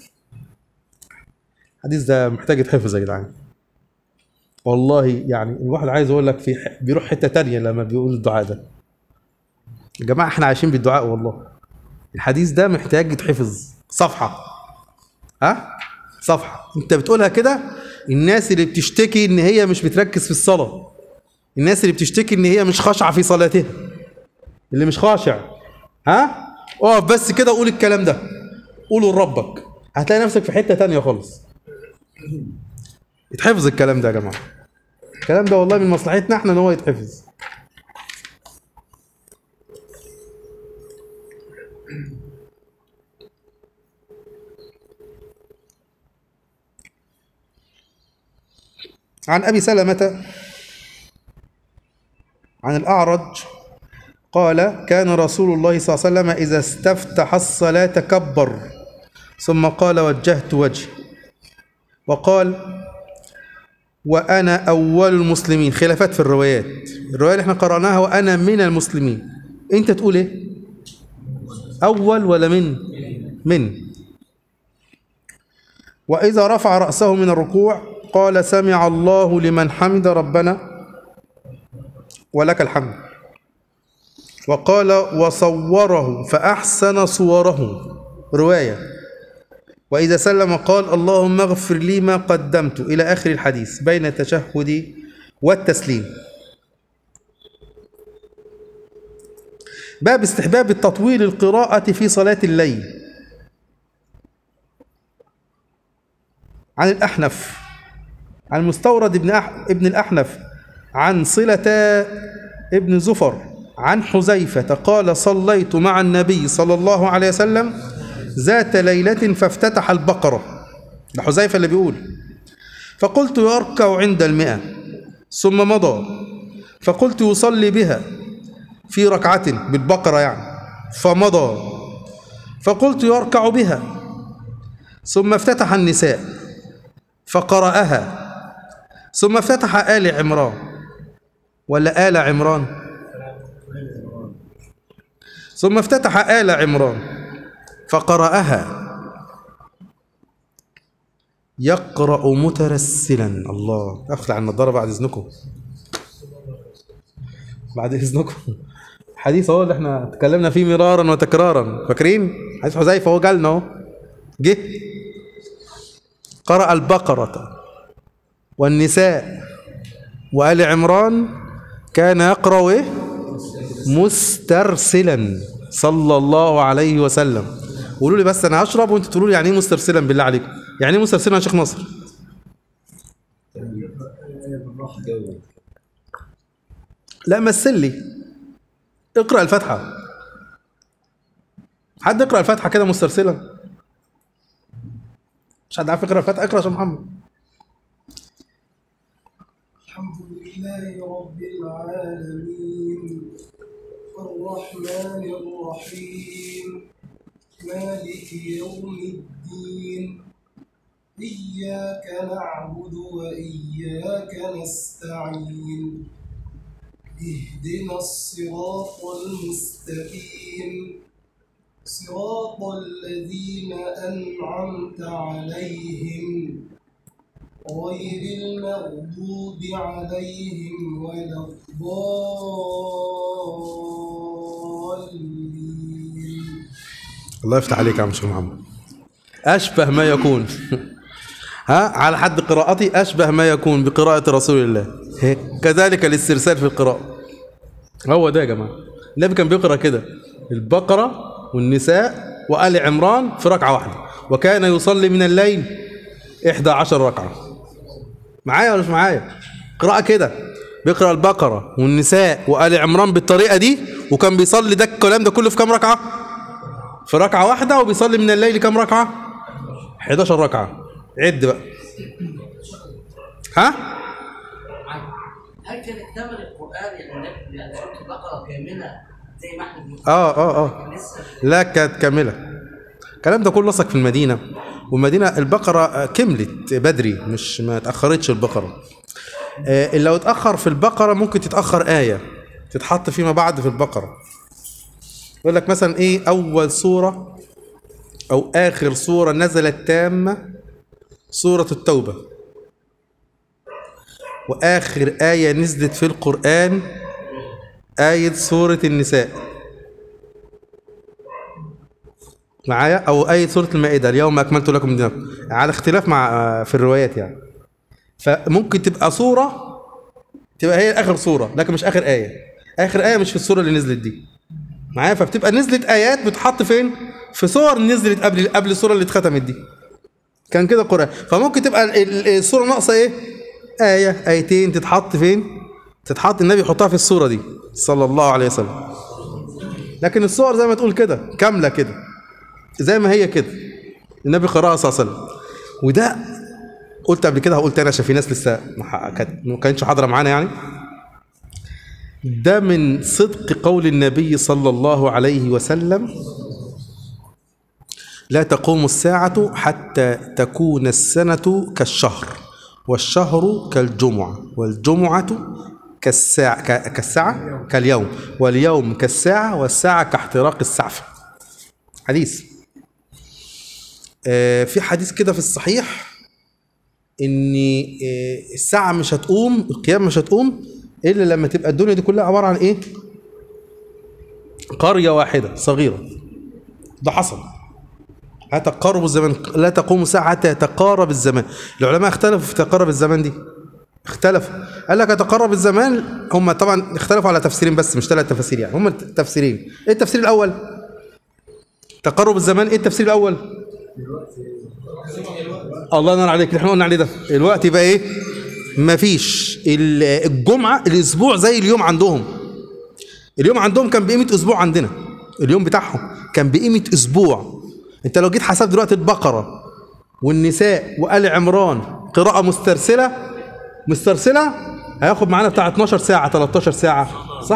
الحديث ده محتاج يتحفظ يا جدعان والله يعني الواحد عايز يقول لك في ح- بيروح حته تانية لما بيقول الدعاء ده يا جماعه احنا عايشين بالدعاء والله الحديث ده محتاج يتحفظ صفحه ها صفحه انت بتقولها كده الناس اللي بتشتكي ان هي مش بتركز في الصلاه الناس اللي بتشتكي ان هي مش خاشعه في صلاتها اللي مش خاشع ها اقف بس كده وقول الكلام ده قوله لربك هتلاقي نفسك في حته تانية خالص يتحفظ الكلام ده يا جماعه الكلام ده والله من مصلحتنا احنا ان هو يتحفظ عن ابي سلمه عن الاعرج قال كان رسول الله صلى الله عليه وسلم اذا استفتح الصلاه كبر ثم قال وجهت وجهي وقال وأنا أول المسلمين خلافات في الروايات الرواية اللي احنا قرأناها وأنا من المسلمين أنت تقول إيه أول ولا من من وإذا رفع رأسه من الركوع قال سمع الله لمن حمد ربنا ولك الحمد وقال وصوره فأحسن صوره رواية وإذا سلم قال اللهم اغفر لي ما قدمت إلى آخر الحديث بين التشهد والتسليم باب استحباب التطويل القراءة في صلاة الليل عن الأحنف عن مستورد ابن, أح... ابن الأحنف عن صلة ابن زفر عن حذيفة قال صليت مع النبي صلى الله عليه وسلم ذات ليلة فافتتح البقرة ده حذيفة اللي بيقول فقلت يركع عند المئة ثم مضى فقلت يصلي بها في ركعة بالبقرة يعني فمضى فقلت يركع بها ثم افتتح النساء فقرأها ثم افتتح آل عمران ولا آل عمران ثم افتتح آل عمران فقرأها يقرأ مترسلا الله أخلع النظارة بعد إذنكم بعد إذنكم حديث هو اللي احنا اتكلمنا فيه مرارا وتكرارا فاكرين حديث حذيفة هو جالنا اهو جه قرأ البقرة والنساء وآل عمران كان يقرأ إيه؟ مسترسلا صلى الله عليه وسلم قولوا لي بس انا هشرب وانتوا تقولوا لي يعني ايه مسترسلا بالله عليكم يعني ايه مسترسلا يا شيخ نصر لا مثل لي اقرا الفاتحه حد يقرا الفاتحه كده مسترسلا مش حد عارف يقرا الفاتحه اقرا يا شيخ محمد الحمد لله رب العالمين الرحمن الرحيم مالك يوم الدين إياك نعبد وإياك نستعين اهدنا الصراط المستقيم صراط الذين أنعمت عليهم غير المغضوب عليهم ولا الضالين الله يفتح عليك يا عم شيخ محمد أشبه ما يكون ها على حد قراءتي أشبه ما يكون بقراءة رسول الله كذلك الاسترسال في القراءة هو ده يا جماعة النبي كان بيقرأ كده البقرة والنساء وآل عمران في ركعة واحدة وكان يصلي من الليل إحدى عشر ركعة معايا ولا مش معايا قراءة كده بيقرأ البقرة والنساء وآل عمران بالطريقة دي وكان بيصلي ده الكلام ده كله في كام ركعة في ركعة واحدة وبيصلي من الليل كام ركعة 11 ركعة عد بقى ها هل كان اكتمل القرآن يعني النبي- يعني سورة البقرة كاملة زي ما احنا بنقول اه اه اه لسه لا كانت كاملة الكلام ده كله لصق في المدينة والمدينة البقرة آه، كملت بدري مش ما اتأخرتش البقرة آه، لو اتأخر في البقرة ممكن تتأخر آية تتحط فيما بعد في البقرة يقول لك مثلا ايه أول سورة أو آخر سورة نزلت تامة سورة التوبة وآخر آية نزلت في القرآن آية سورة النساء معايا او اي سوره المائده اليوم اكملت لكم دينكم على اختلاف مع في الروايات يعني فممكن تبقى سوره تبقى هي اخر سوره لكن مش اخر ايه اخر ايه مش في السوره اللي نزلت دي معايا فبتبقى نزلت ايات بتحط فين في صور نزلت قبل قبل السوره اللي اتختمت دي كان كده قران فممكن تبقى ال- ال- السوره ناقصه ايه ايه ايتين تتحط فين تتحط النبي يحطها في السوره دي صلى الله عليه وسلم لكن الصور زي ما تقول كده كامله كده زي ما هي كده النبي قراها صلى الله عليه وسلم وده قلت قبل كده هقول تاني عشان في ناس لسه ما ح- كانت- ما كانتش حاضره معانا يعني ده من صدق قول النبي صلى الله عليه وسلم لا تقوم الساعة حتى تكون السنة كالشهر والشهر كالجمعة والجمعة كالساعة ك- كالساعة كاليوم واليوم كالساعة والساعة كاحتراق السعفة حديث آه، في حديث كده في الصحيح ان آه، الساعه مش هتقوم القيامه مش هتقوم الا لما تبقى الدنيا دي كلها عباره عن ايه قريه واحده صغيره ده حصل هتقارب الزمان لا تقوم الساعه حتى يتقارب الزمان العلماء اختلفوا في تقارب الزمان دي اختلفوا قال لك يتقرب الزمان هم طبعا اختلفوا على تفسيرين بس مش ثلاث تفاسير يعني هم تفسيرين ايه التفسير الاول تقرب الزمان ايه التفسير الاول الله ينور عليك اللي احنا قلنا عليه ده الوقت يبقى ايه مفيش ال- الجمعه الاسبوع زي اليوم عندهم اليوم عندهم كان بقيمه اسبوع عندنا اليوم بتاعهم كان بقيمه اسبوع انت لو جيت حسبت دلوقتي البقره والنساء وآل عمران قراءه مسترسله مسترسله هياخد معانا بتاع 12 ساعه 13 ساعه صح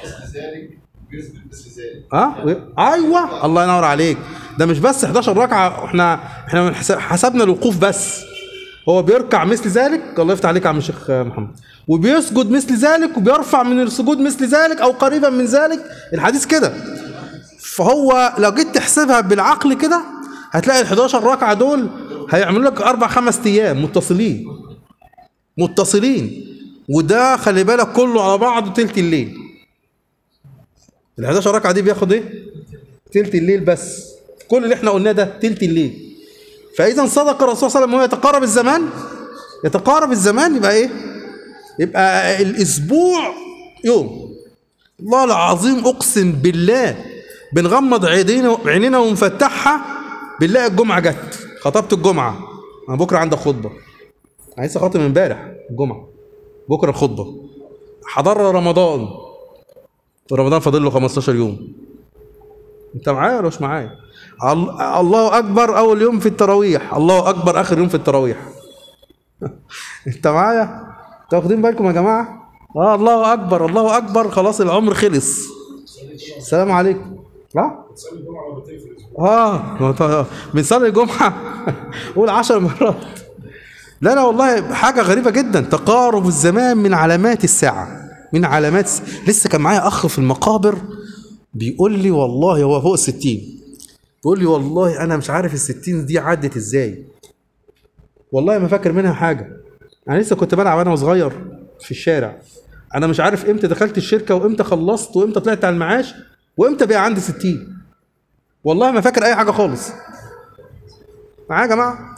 اه و- ايوه الله ينور عليك ده مش بس 11 ركعه احنا احنا من حساب- حسبنا الوقوف بس هو بيركع مثل ذلك الله يفتح عليك يا عم الشيخ محمد وبيسجد مثل ذلك وبيرفع من السجود مثل ذلك او قريبا من ذلك الحديث كده فهو لو جيت تحسبها بالعقل كده هتلاقي ال 11 ركعه دول هيعملوا لك اربع خمس ايام متصلين متصلين وده خلي بالك كله على بعضه تلت الليل ال 11 ركعه دي بياخد ايه؟ تلت الليل بس كل اللي احنا قلناه ده تلت الليل فاذا صدق الرسول صلى الله عليه وسلم وهو يتقارب الزمان يتقارب الزمان يبقى ايه؟ يبقى الاسبوع يوم الله العظيم اقسم بالله بنغمض عينينا عينينا ونفتحها بالله الجمعه جت خطبت الجمعه انا بكره عندك خطبه انا لسه خاطب امبارح الجمعه بكره الخطبه حضرنا رمضان رمضان فاضل له 15 يوم انت معايا ولا مش معايا ال- الله اكبر اول يوم في التراويح الله اكبر اخر يوم في التراويح انت معايا انتوا واخدين بالكم يا جماعه اه الله اكبر الله اكبر خلاص العمر خلص السلام عليكم ها اه ما ط- بنصلي الجمعه قول عشر مرات لا لا والله حاجه غريبه جدا تقارب الزمان من علامات الساعه من علامات الس- لسه كان معايا اخ في المقابر بيقول لي والله هو فوق الستين بيقول لي والله انا مش عارف الستين دي عدت ازاي والله ما فاكر منها حاجه انا لسه كنت بلعب انا وصغير في الشارع انا مش عارف امتى دخلت الشركه وامتى خلصت وامتى طلعت على المعاش وامتى بقى عندي 60 والله ما فاكر اي حاجه خالص معايا يا جماعه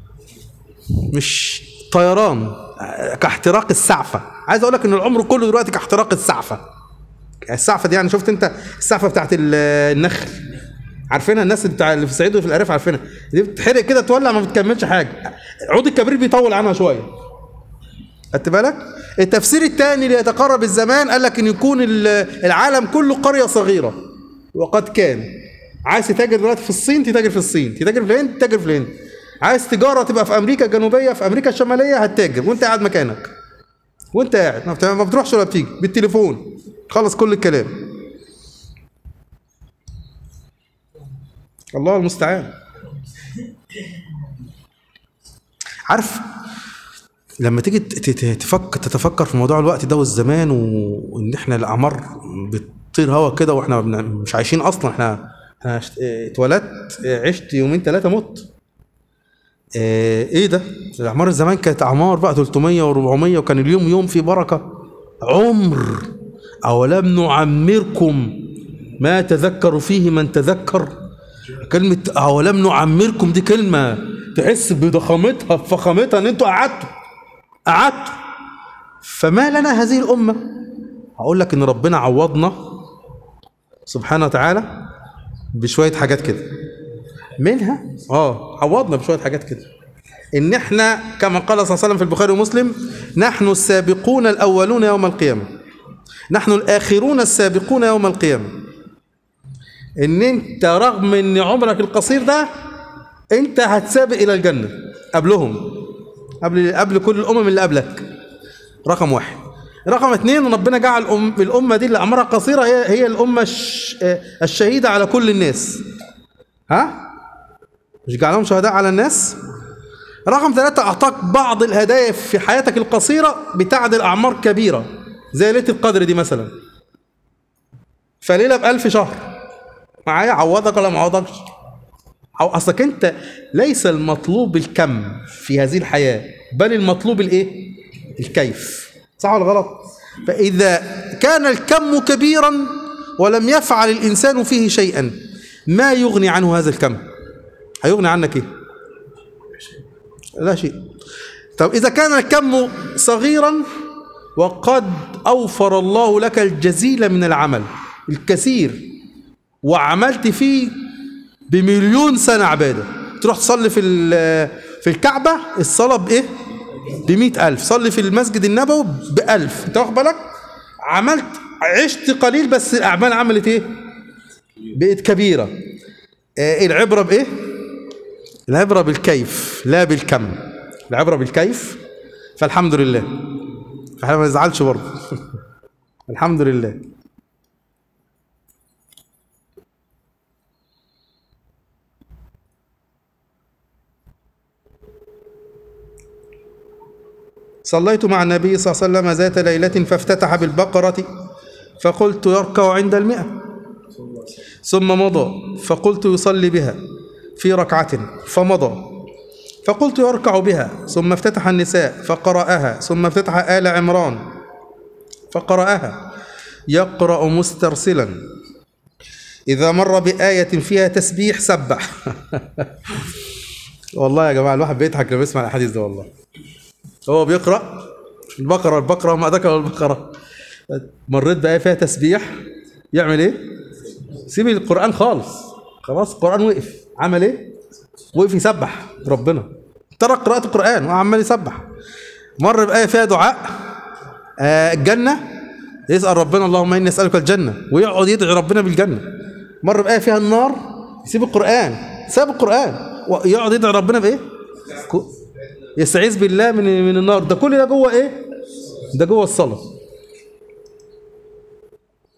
مش طيران آه، كاحتراق السعفه عايز اقول لك ان العمر كله دلوقتي كاحتراق السعفه السعفه دي يعني شفت انت السعفه بتاعت ال- النخل عارفينها الناس بتاع اللي في الصعيد وفي الارياف عارفينها دي بتحرق كده تولع ما بتكملش حاجه عود الكبريت بيطول عنها شويه خدت بالك التفسير الثاني ليتقرب الزمان قال لك ان يكون ال- العالم كله قريه صغيره وقد كان عايز تتاجر دلوقتي في الصين تتاجر في الصين تتاجر في الهند تتاجر في الهند عايز تجاره تبقى في امريكا الجنوبيه في امريكا الشماليه هتتاجر وانت قاعد مكانك وانت قاعد ما بت- ما بتروحش ولا بتيجي بالتليفون خلص كل الكلام الله المستعان عارف لما تيجي ت- ت- تفكر تتفكر في موضوع الوقت ده والزمان و- وان احنا الاعمار بتطير هوا كده واحنا بن- مش عايشين اصلا احنا احنا عشت- اه، اتولدت اه، عشت يومين ثلاثه مت اه، ايه ده الاعمار الزمان كانت اعمار بقى 300 و400 وكان اليوم يوم فيه بركه عمر اولم نعمركم ما تذكر فيه من تذكر كلمة أولم نعمركم دي كلمة تحس بضخامتها بفخامتها إن أنتوا قعدتوا قعدتوا فما لنا هذه الأمة هقول لك إن ربنا عوضنا سبحانه وتعالى بشوية حاجات كده منها اه عوضنا بشوية حاجات كده إن إحنا كما قال صلى الله عليه وسلم في البخاري ومسلم نحن السابقون الأولون يوم القيامة نحن الآخرون السابقون يوم القيامة ان انت رغم ان عمرك القصير ده انت هتسابق الى الجنه قبلهم قبل قبل كل الامم اللي قبلك رقم واحد رقم اثنين ربنا جعل الأم الامه دي اللي اعمارها قصيره هي هي الامه الش آه، الشهيده على كل الناس ها مش جعلهم شهداء على الناس رقم ثلاثة أعطاك بعض الهدايا في حياتك القصيرة بتعدل أعمار كبيرة زي ليلة القدر دي مثلا فليلة بألف شهر معايا عوضك ولا ما عوضكش أو أصلك أنت ليس المطلوب الكم في هذه الحياة بل المطلوب الإيه؟ الكيف صح ولا غلط؟ فإذا كان الكم كبيرا ولم يفعل الإنسان فيه شيئا ما يغني عنه هذا الكم هيغني عنك إيه؟ لا شيء طب إذا كان الكم صغيرا وقد أوفر الله لك الجزيل من العمل الكثير وعملت فيه بمليون سنة عبادة تروح تصلي في ال- في الكعبة الصلاة بإيه؟ بمئة ألف صلي في المسجد النبوي بألف أنت واخد بالك؟ عملت عشت قليل بس الأعمال عملت إيه؟ بقت كبيرة آه العبرة بإيه؟ العبرة بالكيف لا بالكم العبرة بالكيف فالحمد لله احنا ما نزعلش برضه الحمد لله صليت مع النبي صلى الله عليه وسلم ذات ليلة فافتتح بالبقرة فقلت يركع عند المئة ثم مضى فقلت يصلي بها في ركعة فمضى فقلت يركع بها ثم افتتح النساء فقرأها ثم افتتح آل عمران فقرأها يقرأ مسترسلا إذا مر بآية فيها تسبيح سبح والله يا جماعة الواحد بيضحك لما يسمع الأحاديث ده والله هو بيقرأ البقرة البقرة وما ذكر البقرة مريت بآية فيها تسبيح يعمل إيه؟ سيب القرآن خالص خلاص القرآن وقف عمل إيه؟ وقف يسبح ربنا ترك قراءة القرآن وعمال يسبح مر بآية فيها دعاء آه الجنة يسأل ربنا اللهم إني أسألك الجنة ويقعد يدعي ربنا بالجنة مر بآية فيها النار يسيب القرآن ساب القرآن ويقعد يدعي ربنا بإيه؟ كو- يستعيذ بالله من من النار ده كل ده جوه إيه؟ ده جوه الصلاة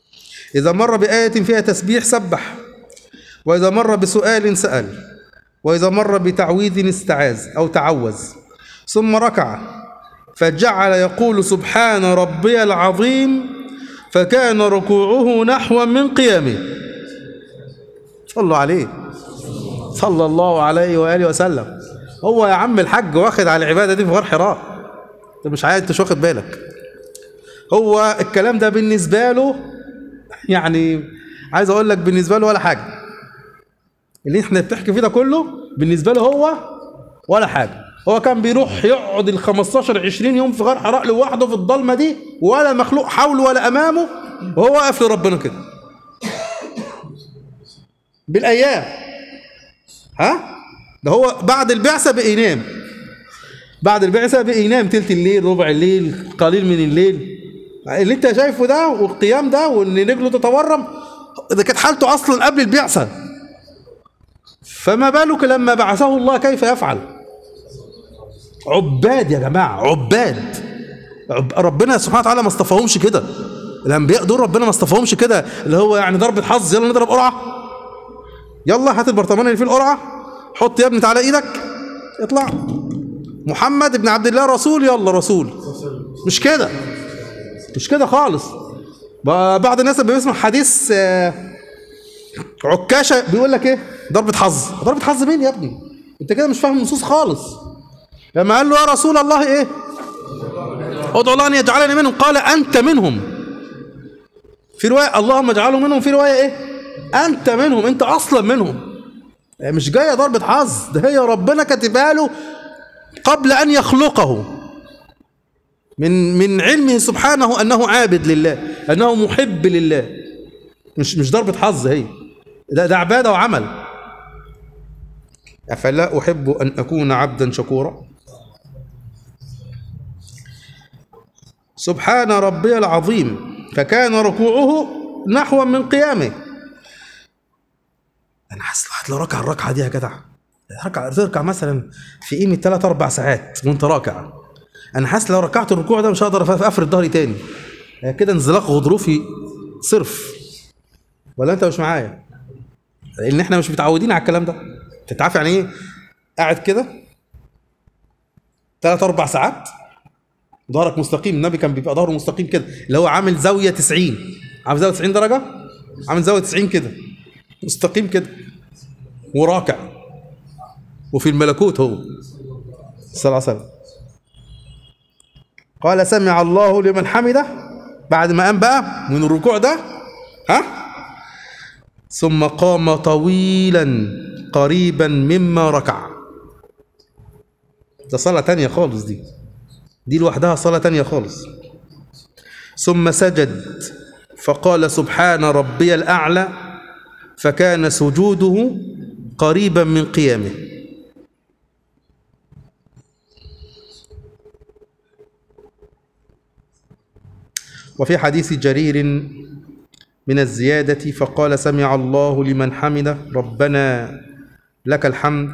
إذا مر بآية فيها تسبيح سبح وإذا مر بسؤال سأل وإذا مر بتعويذ استعاذ أو تعوذ ثم ركع فجعل يقول سبحان ربي العظيم فكان ركوعه نحوا من قيامه صلوا عليه صلى الله عليه وآله وسلم هو يا عم الحج واخد على العبادة دي في غار حراء انت مش عايز مش واخد بالك هو الكلام ده بالنسبة له يعني عايز اقول لك بالنسبة له ولا حاجة اللي احنا بتحكي فيه ده كله بالنسبة له هو ولا حاجة هو كان بيروح يقعد ال 15 20 يوم في غار حراء لوحده في الضلمة دي ولا مخلوق حوله ولا امامه وهو واقف لربنا كده بالايام ها ده هو بعد البعثة بقى ينام بعد البعثة بقى ينام تلت الليل ربع الليل قليل من الليل اللي انت شايفه ده والقيام ده وان رجله تتورم ده كانت حالته اصلا قبل البعثة فما بالك لما بعثه الله كيف يفعل عباد يا جماعة عباد عب- ربنا سبحانه وتعالى ما اصطفاهمش كده الانبياء دول ربنا ما اصطفاهمش كده اللي هو يعني ضربة حظ يلا نضرب قرعة يلا هات البرطمان اللي فيه القرعة حط يا ابني على ايدك اطلع محمد ابن عبد الله رسول يلا رسول مش كده مش كده خالص ب- بعض الناس اللي بيسمع حديث آه، عكاشة بيقول لك ايه ضربة حظ ضربة حظ مين يا ابني انت كده مش فاهم النصوص خالص لما قال له يا رسول الله ايه ادعو الله ان يجعلني منهم قال انت منهم في رواية اللهم اجعله منهم في رواية ايه انت منهم انت اصلا منهم يعني مش جايه ضربة حظ ده هي ربنا كاتبها له قبل ان يخلقه من من علمه سبحانه انه عابد لله انه محب لله مش مش ضربة حظ هي ده ده عبادة وعمل أفلا أحب أن أكون عبدا شكورا سبحان ربي العظيم فكان ركوعه نحوا من قيامه انا حاسس الواحد لو ركع الركعه دي يا جدع ركع تركع مثلا في قيمه 3 4 ساعات وانت راكع انا حاسس لو ركعت الركوع ده مش هقدر أف- افرد ظهري تاني يعني كده انزلاق غضروفي صرف ولا انت مش معايا لان احنا مش متعودين على الكلام ده انت عارف يعني ايه قاعد كده ثلاث اربع ساعات ظهرك مستقيم النبي كان بيبقى ظهره مستقيم كده اللي هو عامل زاويه 90 عامل زاويه 90 درجه عامل زاويه 90 كده مستقيم كده وراكع وفي الملكوت هو صلى الله عليه وسلم قال سمع الله لمن حمده بعد ما قام بقى من الركوع ده ها ثم قام طويلا قريبا مما ركع ده صلاة تانية خالص دي دي لوحدها صلاة تانية خالص ثم سجد فقال سبحان ربي الأعلى فكان سجوده قريبا من قيامه وفي حديث جرير من الزيادة فقال سمع الله لمن حمده ربنا لك الحمد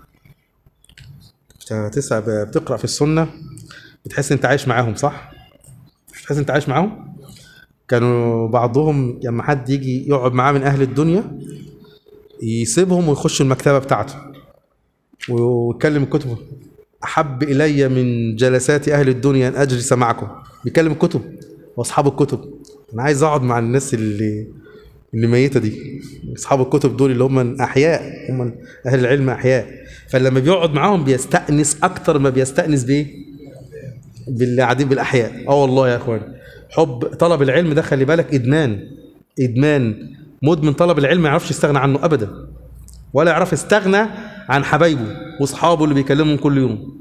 تسعى بتقرأ في السنة بتحس انت عايش معاهم صح؟ مش بتحس انت عايش معاهم؟ كانوا بعضهم لما حد يجي يقعد معاه من أهل الدنيا يسيبهم ويخش المكتبة بتاعته ويتكلم الكتب أحب إلي من جلسات أهل الدنيا أن أجلس معكم بيكلم الكتب وأصحاب الكتب أنا عايز أقعد مع الناس اللي اللي ميتة دي أصحاب الكتب دول اللي هم أحياء هم أهل العلم أحياء فلما بيقعد معاهم بيستأنس أكتر ما بيستأنس بإيه؟ باللي قاعدين بالأحياء أه والله يا إخوان حب طلب العلم ده خلي بالك إدمان إدمان مدمن طلب العلم ما يعرفش يستغنى عنه أبدا ولا يعرف يستغنى عن حبايبه واصحابه اللي بيكلمهم كل يوم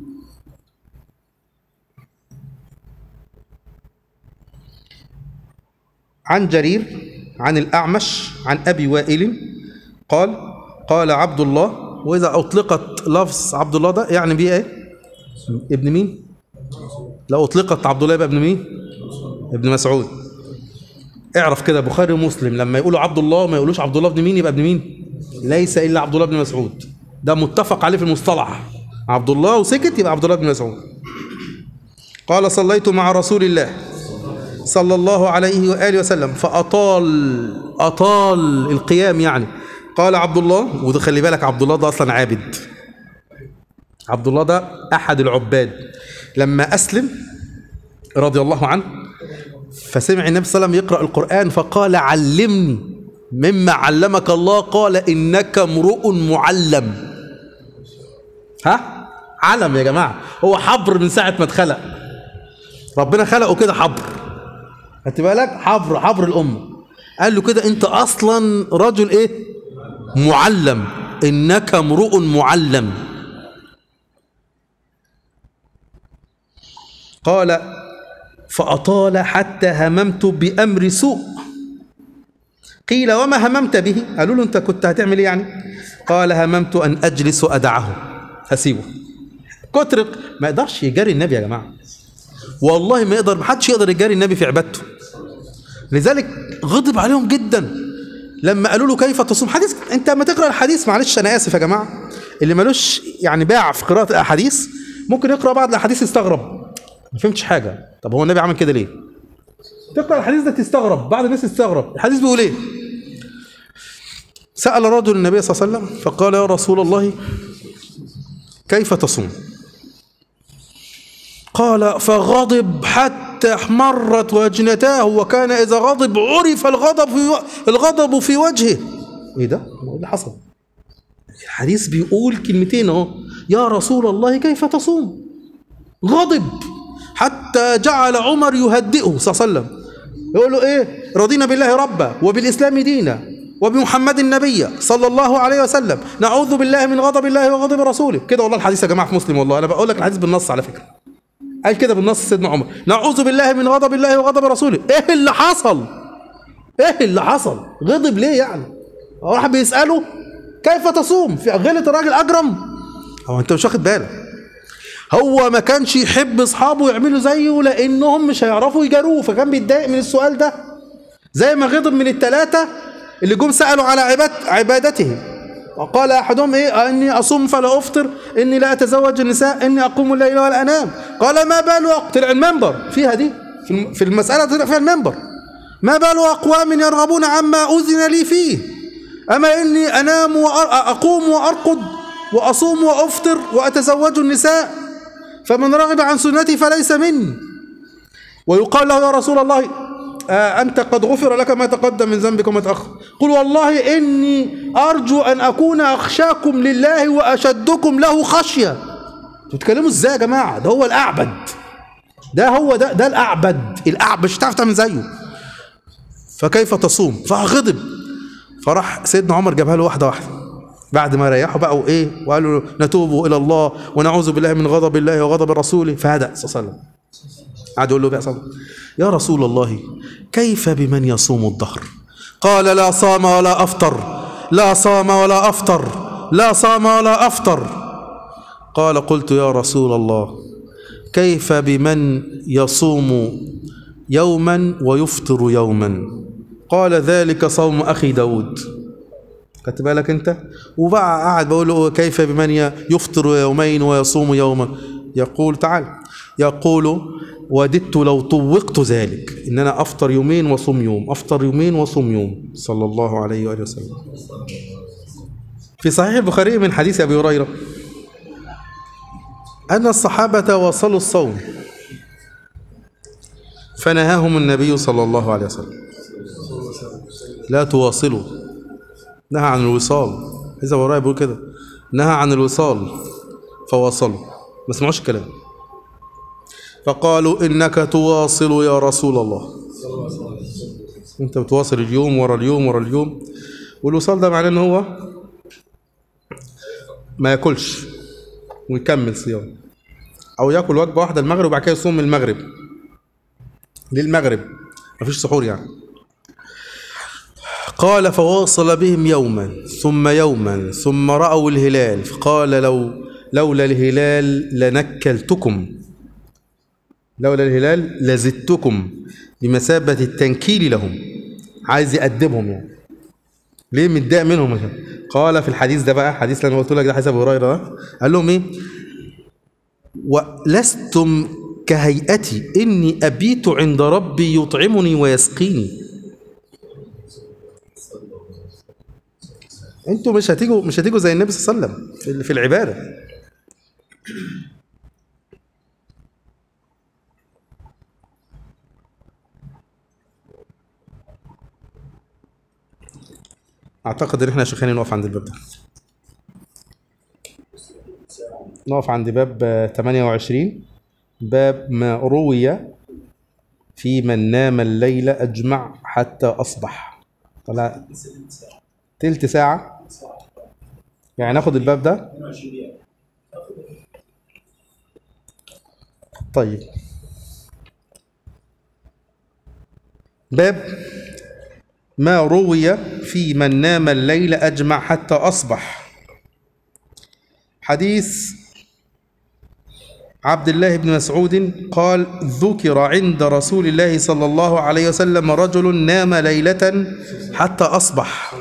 عن جرير عن الأعمش عن أبي وائل قال قال عبد الله وإذا أطلقت لفظ عبد الله ده يعني بيه إيه؟ ابن مين؟ لو أطلقت عبد الله يبقى ابن مين؟ ابن مسعود اعرف كده بخاري ومسلم لما يقولوا عبد الله ما يقولوش عبد الله ابن مين يبقى ابن مين؟ ليس إلا عبد الله بن مسعود ده متفق عليه في المصطلح عبد الله وسكت يبقى عبد الله بن مسعود قال صليت مع رسول الله صلى الله عليه وآله وسلم فأطال أطال القيام يعني قال عبد الله وده خلي بالك عبد الله ده أصلا عابد عبد الله ده أحد العباد لما أسلم رضي الله عنه فسمع النبي صلى الله عليه وسلم يقرأ القرآن فقال علمني مما علمك الله قال إنك امرؤ معلم ها علم يا جماعة هو حبر من ساعة ما اتخلق ربنا خلقه كده حبر خدت بالك حبر حبر الأمة قال له كده أنت أصلا رجل إيه معلم إنك امرؤ معلم قال فأطال حتى هممت بأمر سوء قيل وما هممت به قالوا له أنت كنت هتعمل إيه يعني قال هممت أن أجلس وأدعه هسيبه كتر ما يقدرش يجاري النبي يا جماعة والله ما يقدر محدش يقدر يجاري النبي في عبادته لذلك غضب عليهم جدا لما قالوا له كيف تصوم حديث انت لما تقرا الحديث معلش انا اسف يا جماعه اللي ملوش يعني باع في قراءه الاحاديث ممكن يقرا بعض الاحاديث يستغرب ما فهمتش حاجه طب هو النبي عمل كده ليه تقرا الحديث ده تستغرب بعض الناس تستغرب الحديث بيقول ايه سال رجل النبي صلى الله عليه وسلم فقال يا رسول الله كيف تصوم قال فغضب حتى احمرت وجنتاه وكان اذا غضب عرف الغضب في و... الغضب في وجهه ايه ده ايه اللي حصل الحديث بيقول كلمتين اهو يا رسول الله كيف تصوم غضب حتى جعل عمر يهدئه صلى الله عليه وسلم يقول له ايه رضينا بالله ربا وبالاسلام دينا وبمحمد النبي صلى الله عليه وسلم نعوذ بالله من غضب الله وغضب رسوله كده والله الحديث يا جماعه في مسلم والله انا بقول لك الحديث بالنص على فكره قال كده بالنص سيدنا عمر نعوذ بالله من غضب الله وغضب رسوله ايه اللي حصل ايه اللي حصل غضب ليه يعني راح بيساله كيف تصوم في غلط الراجل اجرم هو انت مش واخد بالك هو ما كانش يحب اصحابه يعملوا زيه لانهم مش هيعرفوا يجاروه فكان بيتضايق من السؤال ده زي ما غضب من الثلاثه اللي جم سالوا على عباد عبادته وقال احدهم ايه اني اصوم فلا افطر اني لا اتزوج النساء اني اقوم الليل ولا انام قال ما بال طلع المنبر فيها دي في الم- في المساله طلع فيها المنبر ما بال اقوام يرغبون عما اذن لي فيه اما اني انام واقوم وارقد واصوم وافطر واتزوج النساء فمن رغب عن سنتي فليس مني ويقال له يا رسول الله آه أنت قد غفر لك ما تقدم من ذنبك وما تأخر قل والله إني أرجو أن أكون أخشاكم لله وأشدكم له خشية انتوا بتتكلموا إزاي يا جماعة ده هو الأعبد ده هو ده ده الأعبد الأعبد مش هتعرف تعمل زيه فكيف تصوم فغضب فراح سيدنا عمر جابها له واحدة واحدة بعد ما ريحوا بقى وايه وقالوا له نتوب الى الله ونعوذ بالله من غضب الله وغضب رسوله فهدأ صلى الله عليه وسلم قعد يقول له بقى صلى الله عليه وسلم، يا رسول الله كيف بمن يصوم الدهر قال لا صام ولا افطر لا صام ولا افطر لا صام ولا افطر قال قلت يا رسول الله كيف بمن يصوم يوما ويفطر يوما قال ذلك صوم اخي داود خدت بالك انت وبقى قاعد بقول له كيف بمن ي- يفطر يومين ويصوم يوما يقول تعال يقول وددت لو طوقت ذلك ان انا افطر يومين واصوم يوم افطر يومين واصوم يوم صلى الله عليه واله وسلم في صحيح البخاري من حديث ابي هريره ان الصحابه واصلوا الصوم فنهاهم النبي صلى الله عليه وسلم لا تواصلوا نهى عن الوصال إذا ورايا بيقول كده نهى عن الوصال فواصلوا ما سمعوش الكلام فقالوا إنك تواصل يا رسول الله أنت بتواصل اليوم ورا اليوم ورا اليوم والوصال ده معناه إن هو ما ياكلش ويكمل صيام أو ياكل وجبة واحدة المغرب وبعد كده يصوم من المغرب للمغرب مفيش سحور يعني قال فواصل بهم يوما ثم يوما ثم رأوا الهلال فقال لو لولا الهلال لنكلتكم لولا الهلال لزدتكم بمثابة التنكيل لهم عايز يأدبهم يعني ليه متضايق منهم عشان قال في الحديث ده بقى حديث اللي انا قلت لك ده حديث ابو هريره ده قال لهم ايه ولستم كهيئتي إني أبيت عند ربي يطعمني ويسقيني انتوا مش هتيجوا مش هتيجوا زي النبي صلى الله عليه وسلم في- في العباده اعتقد ان احنا يا شيخاني نقف عند الباب ده نقف عند باب آه، 28 باب ما روي في من نام الليل اجمع حتى اصبح طلع تلت ساعه يعني ناخد الباب ده طيب باب ما روي في من نام الليل أجمع حتى أصبح حديث عبد الله بن مسعود قال ذكر عند رسول الله صلى الله عليه وسلم رجل نام ليلة حتى أصبح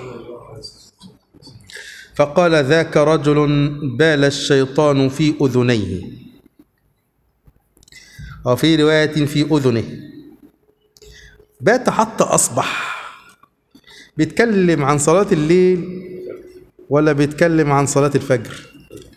فقال ذاك رجل بال الشيطان في أذنيه وفي رواية في أذنه بات حتى أصبح بيتكلم عن صلاة الليل ولا بيتكلم عن صلاة الفجر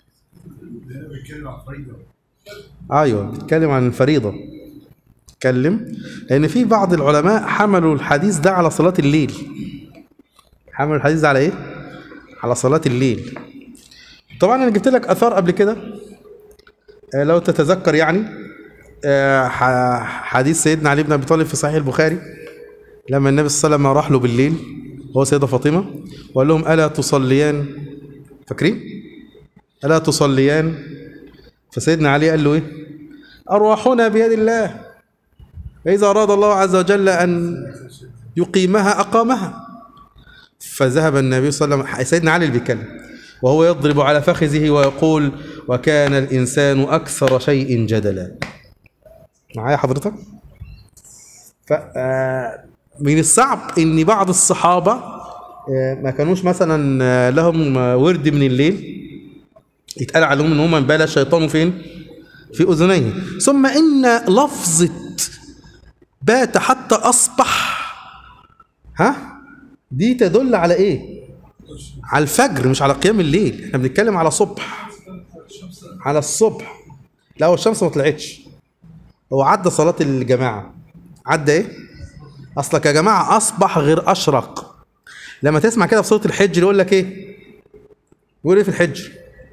ايوه بيتكلم عن الفريضة بيتكلم لأن في بعض العلماء حملوا الحديث ده على صلاة الليل حملوا الحديث ده على ايه؟ على صلاة الليل طبعا انا جبت لك اثار قبل كده آه، لو تتذكر يعني آه، ح- حديث سيدنا علي بن ابي طالب في صحيح البخاري لما النبي صلى الله عليه وسلم راح له بالليل هو سيدة فاطمة وقال لهم ألا تصليان فاكرين؟ ألا تصليان فسيدنا علي قال له إيه؟ أرواحنا بيد الله فإذا أراد الله عز وجل أن يقيمها أقامها فذهب النبي صلى الله عليه وسلم سيدنا علي اللي بيتكلم وهو يضرب على فخذه ويقول وكان الإنسان أكثر شيء جدلا معايا حضرتك؟ ف آه، من الصعب ان بعض الصحابه آه، ما كانوش مثلا آه، لهم آه، ورد من الليل يتقال عليهم ان هم بال الشيطان فين؟ في اذنيه ثم ان لفظه بات حتى اصبح ها دي تدل على ايه؟ على الفجر مش على قيام الليل احنا بنتكلم على صبح على الصبح لا هو الشمس ما طلعتش هو عدى صلاة الجماعة عدى ايه؟ اصلك يا جماعة اصبح غير اشرق لما تسمع كده في سورة الحجر يقول لك ايه؟ يقول ايه في الحجر؟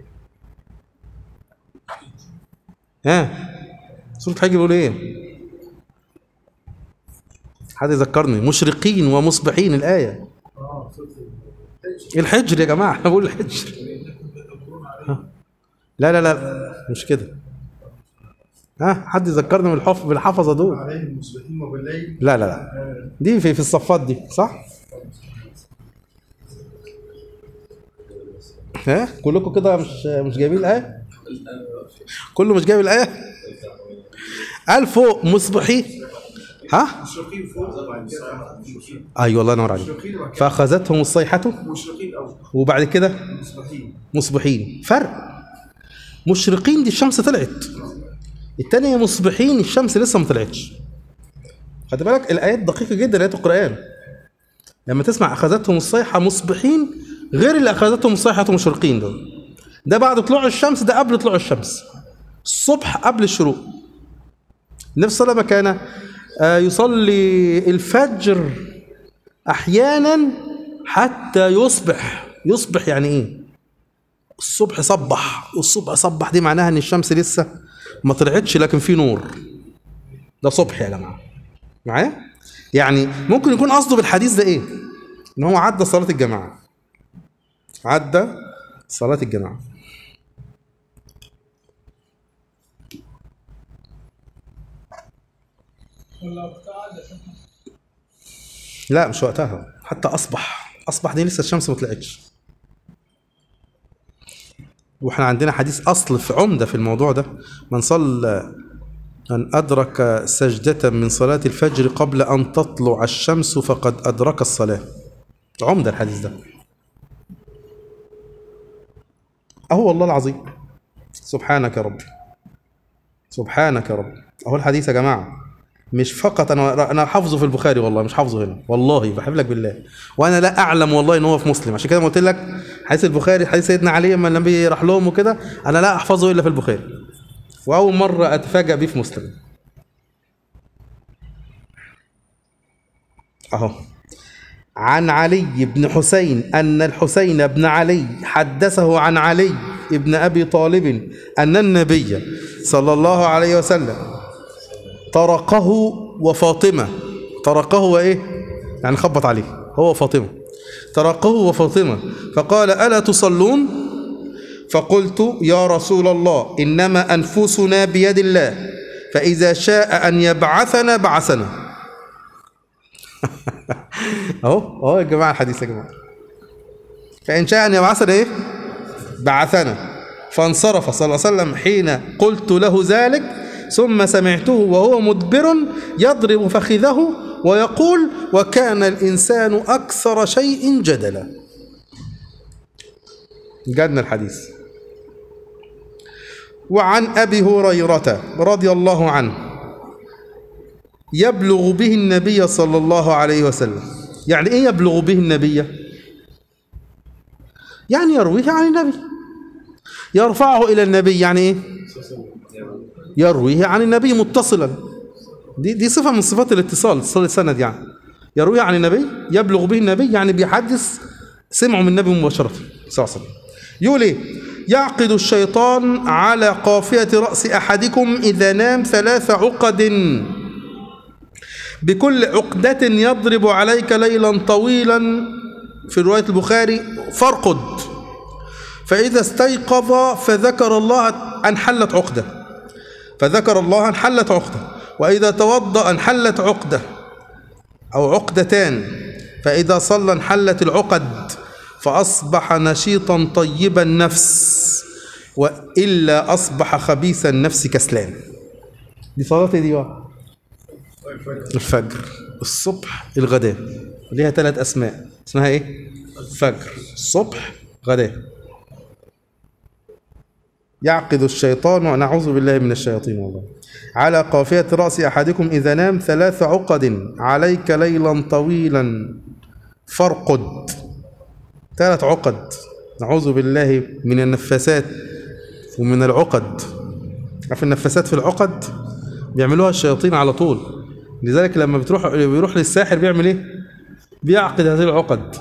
ها؟ سورة الحجر بيقول ايه؟ حد يذكرني مشرقين ومصبحين الآية الحجر يا جماعة أنا بقول الحجر ها. لا لا لا مش كده ها حد يذكرني من الحف بالحفظة دول عليهم مصبحين وبالليل لا لا لا دي في في الصفات دي صح ها كلكم كده مش مش جايبين الآية كله مش جايب الآية قال فوق مصبحين ها مشرقين فوق وبعد كده مشرقين ايوه الله ينور عليك مشرقين وبعد كده فاخذتهم الصيحه مشرقين أول وبعد كده مصبحين مصبحين فرق مشرقين دي الشمس طلعت التانية مصبحين الشمس لسه ما طلعتش خد بالك الايات دقيقه جدا ايات القران لما تسمع اخذتهم الصيحه مصبحين غير اللي اخذتهم الصيحه مشرقين دول ده بعد طلوع الشمس ده قبل طلوع الشمس الصبح قبل الشروق النبي صلى الله عليه وسلم كان آه، يصلي الفجر احيانا حتى يصبح يصبح يعني ايه الصبح صبح والصبح صبح دي معناها ان الشمس لسه ما طلعتش لكن في نور ده صبح يا جماعه معايا يعني ممكن يكون قصده بالحديث ده ايه ان هو عدى صلاه الجماعه عدى صلاه الجماعه لا مش وقتها حتى اصبح اصبح دي لسه الشمس ما طلعتش واحنا عندنا حديث اصل في عمده في الموضوع ده من صلى من ادرك سجده من صلاه الفجر قبل ان تطلع الشمس فقد ادرك الصلاه عمده الحديث ده اهو والله العظيم سبحانك يا رب سبحانك يا رب اهو الحديث يا جماعه مش فقط انا انا حافظه في البخاري والله مش حافظه هنا والله بحب لك بالله وانا لا اعلم والله ان هو في مسلم عشان كده ما قلت لك حديث البخاري حديث سيدنا علي لما النبي راح لهم وكده انا لا احفظه الا في البخاري واول مره اتفاجئ بيه في مسلم اهو عن علي بن حسين أن الحسين بن علي حدثه عن علي بن أبي طالب أن النبي صلى الله عليه وسلم طرقه وفاطمة طرقه وإيه؟ يعني خبط عليه هو وفاطمة طرقه وفاطمة فقال ألا تصلون؟ فقلت يا رسول الله إنما أنفسنا بيد الله فإذا شاء أن يبعثنا بعثنا اهو اهو يا جماعه الحديث يا جماعه فان شاء ان يبعثنا ايه بعثنا فانصرف صلى الله عليه وسلم حين قلت له ذلك ثم سمعته وهو مدبر يضرب فخذه ويقول وكان الانسان اكثر شيء جدلا جدنا الحديث وعن ابي هريره رضي الله عنه يبلغ به النبي صلى الله عليه وسلم يعني ايه يبلغ به النبي يعني يرويه عن النبي يرفعه الى النبي يعني ايه يرويه عن النبي متصلا دي دي صفه من صفات الاتصال اتصال السند يعني يرويه عن النبي يبلغ به النبي يعني بيحدث سمعه من النبي مباشره صلى الله عليه وسلم يقول ايه يعقد الشيطان على قافيه راس احدكم اذا نام ثلاث عقد بكل عقدة يضرب عليك ليلا طويلا في رواية البخاري فارقد فإذا استيقظ فذكر الله انحلت عقدة فذكر الله انحلت عقدة وإذا توضأ انحلت عقدة أو عقدتان فإذا صلى انحلت العقد فأصبح نشيطا طيب النفس وإلا أصبح خبيث النفس كسلان دي صلاة إيه دي بقى الفجر الصبح الغداء ليها ثلاث اسماء اسمها ايه فجر الصبح غداء يعقد الشيطان ونعوذ بالله من الشياطين والله على قافية رأس أحدكم إذا نام ثلاث عقد عليك ليلا طويلا فارقد ثلاث عقد نعوذ بالله من النفاسات ومن العقد عارف النفاسات في العقد بيعملوها الشياطين على طول لذلك لما بتروح بيروح للساحر بيعمل ايه بيعقد هذه العقد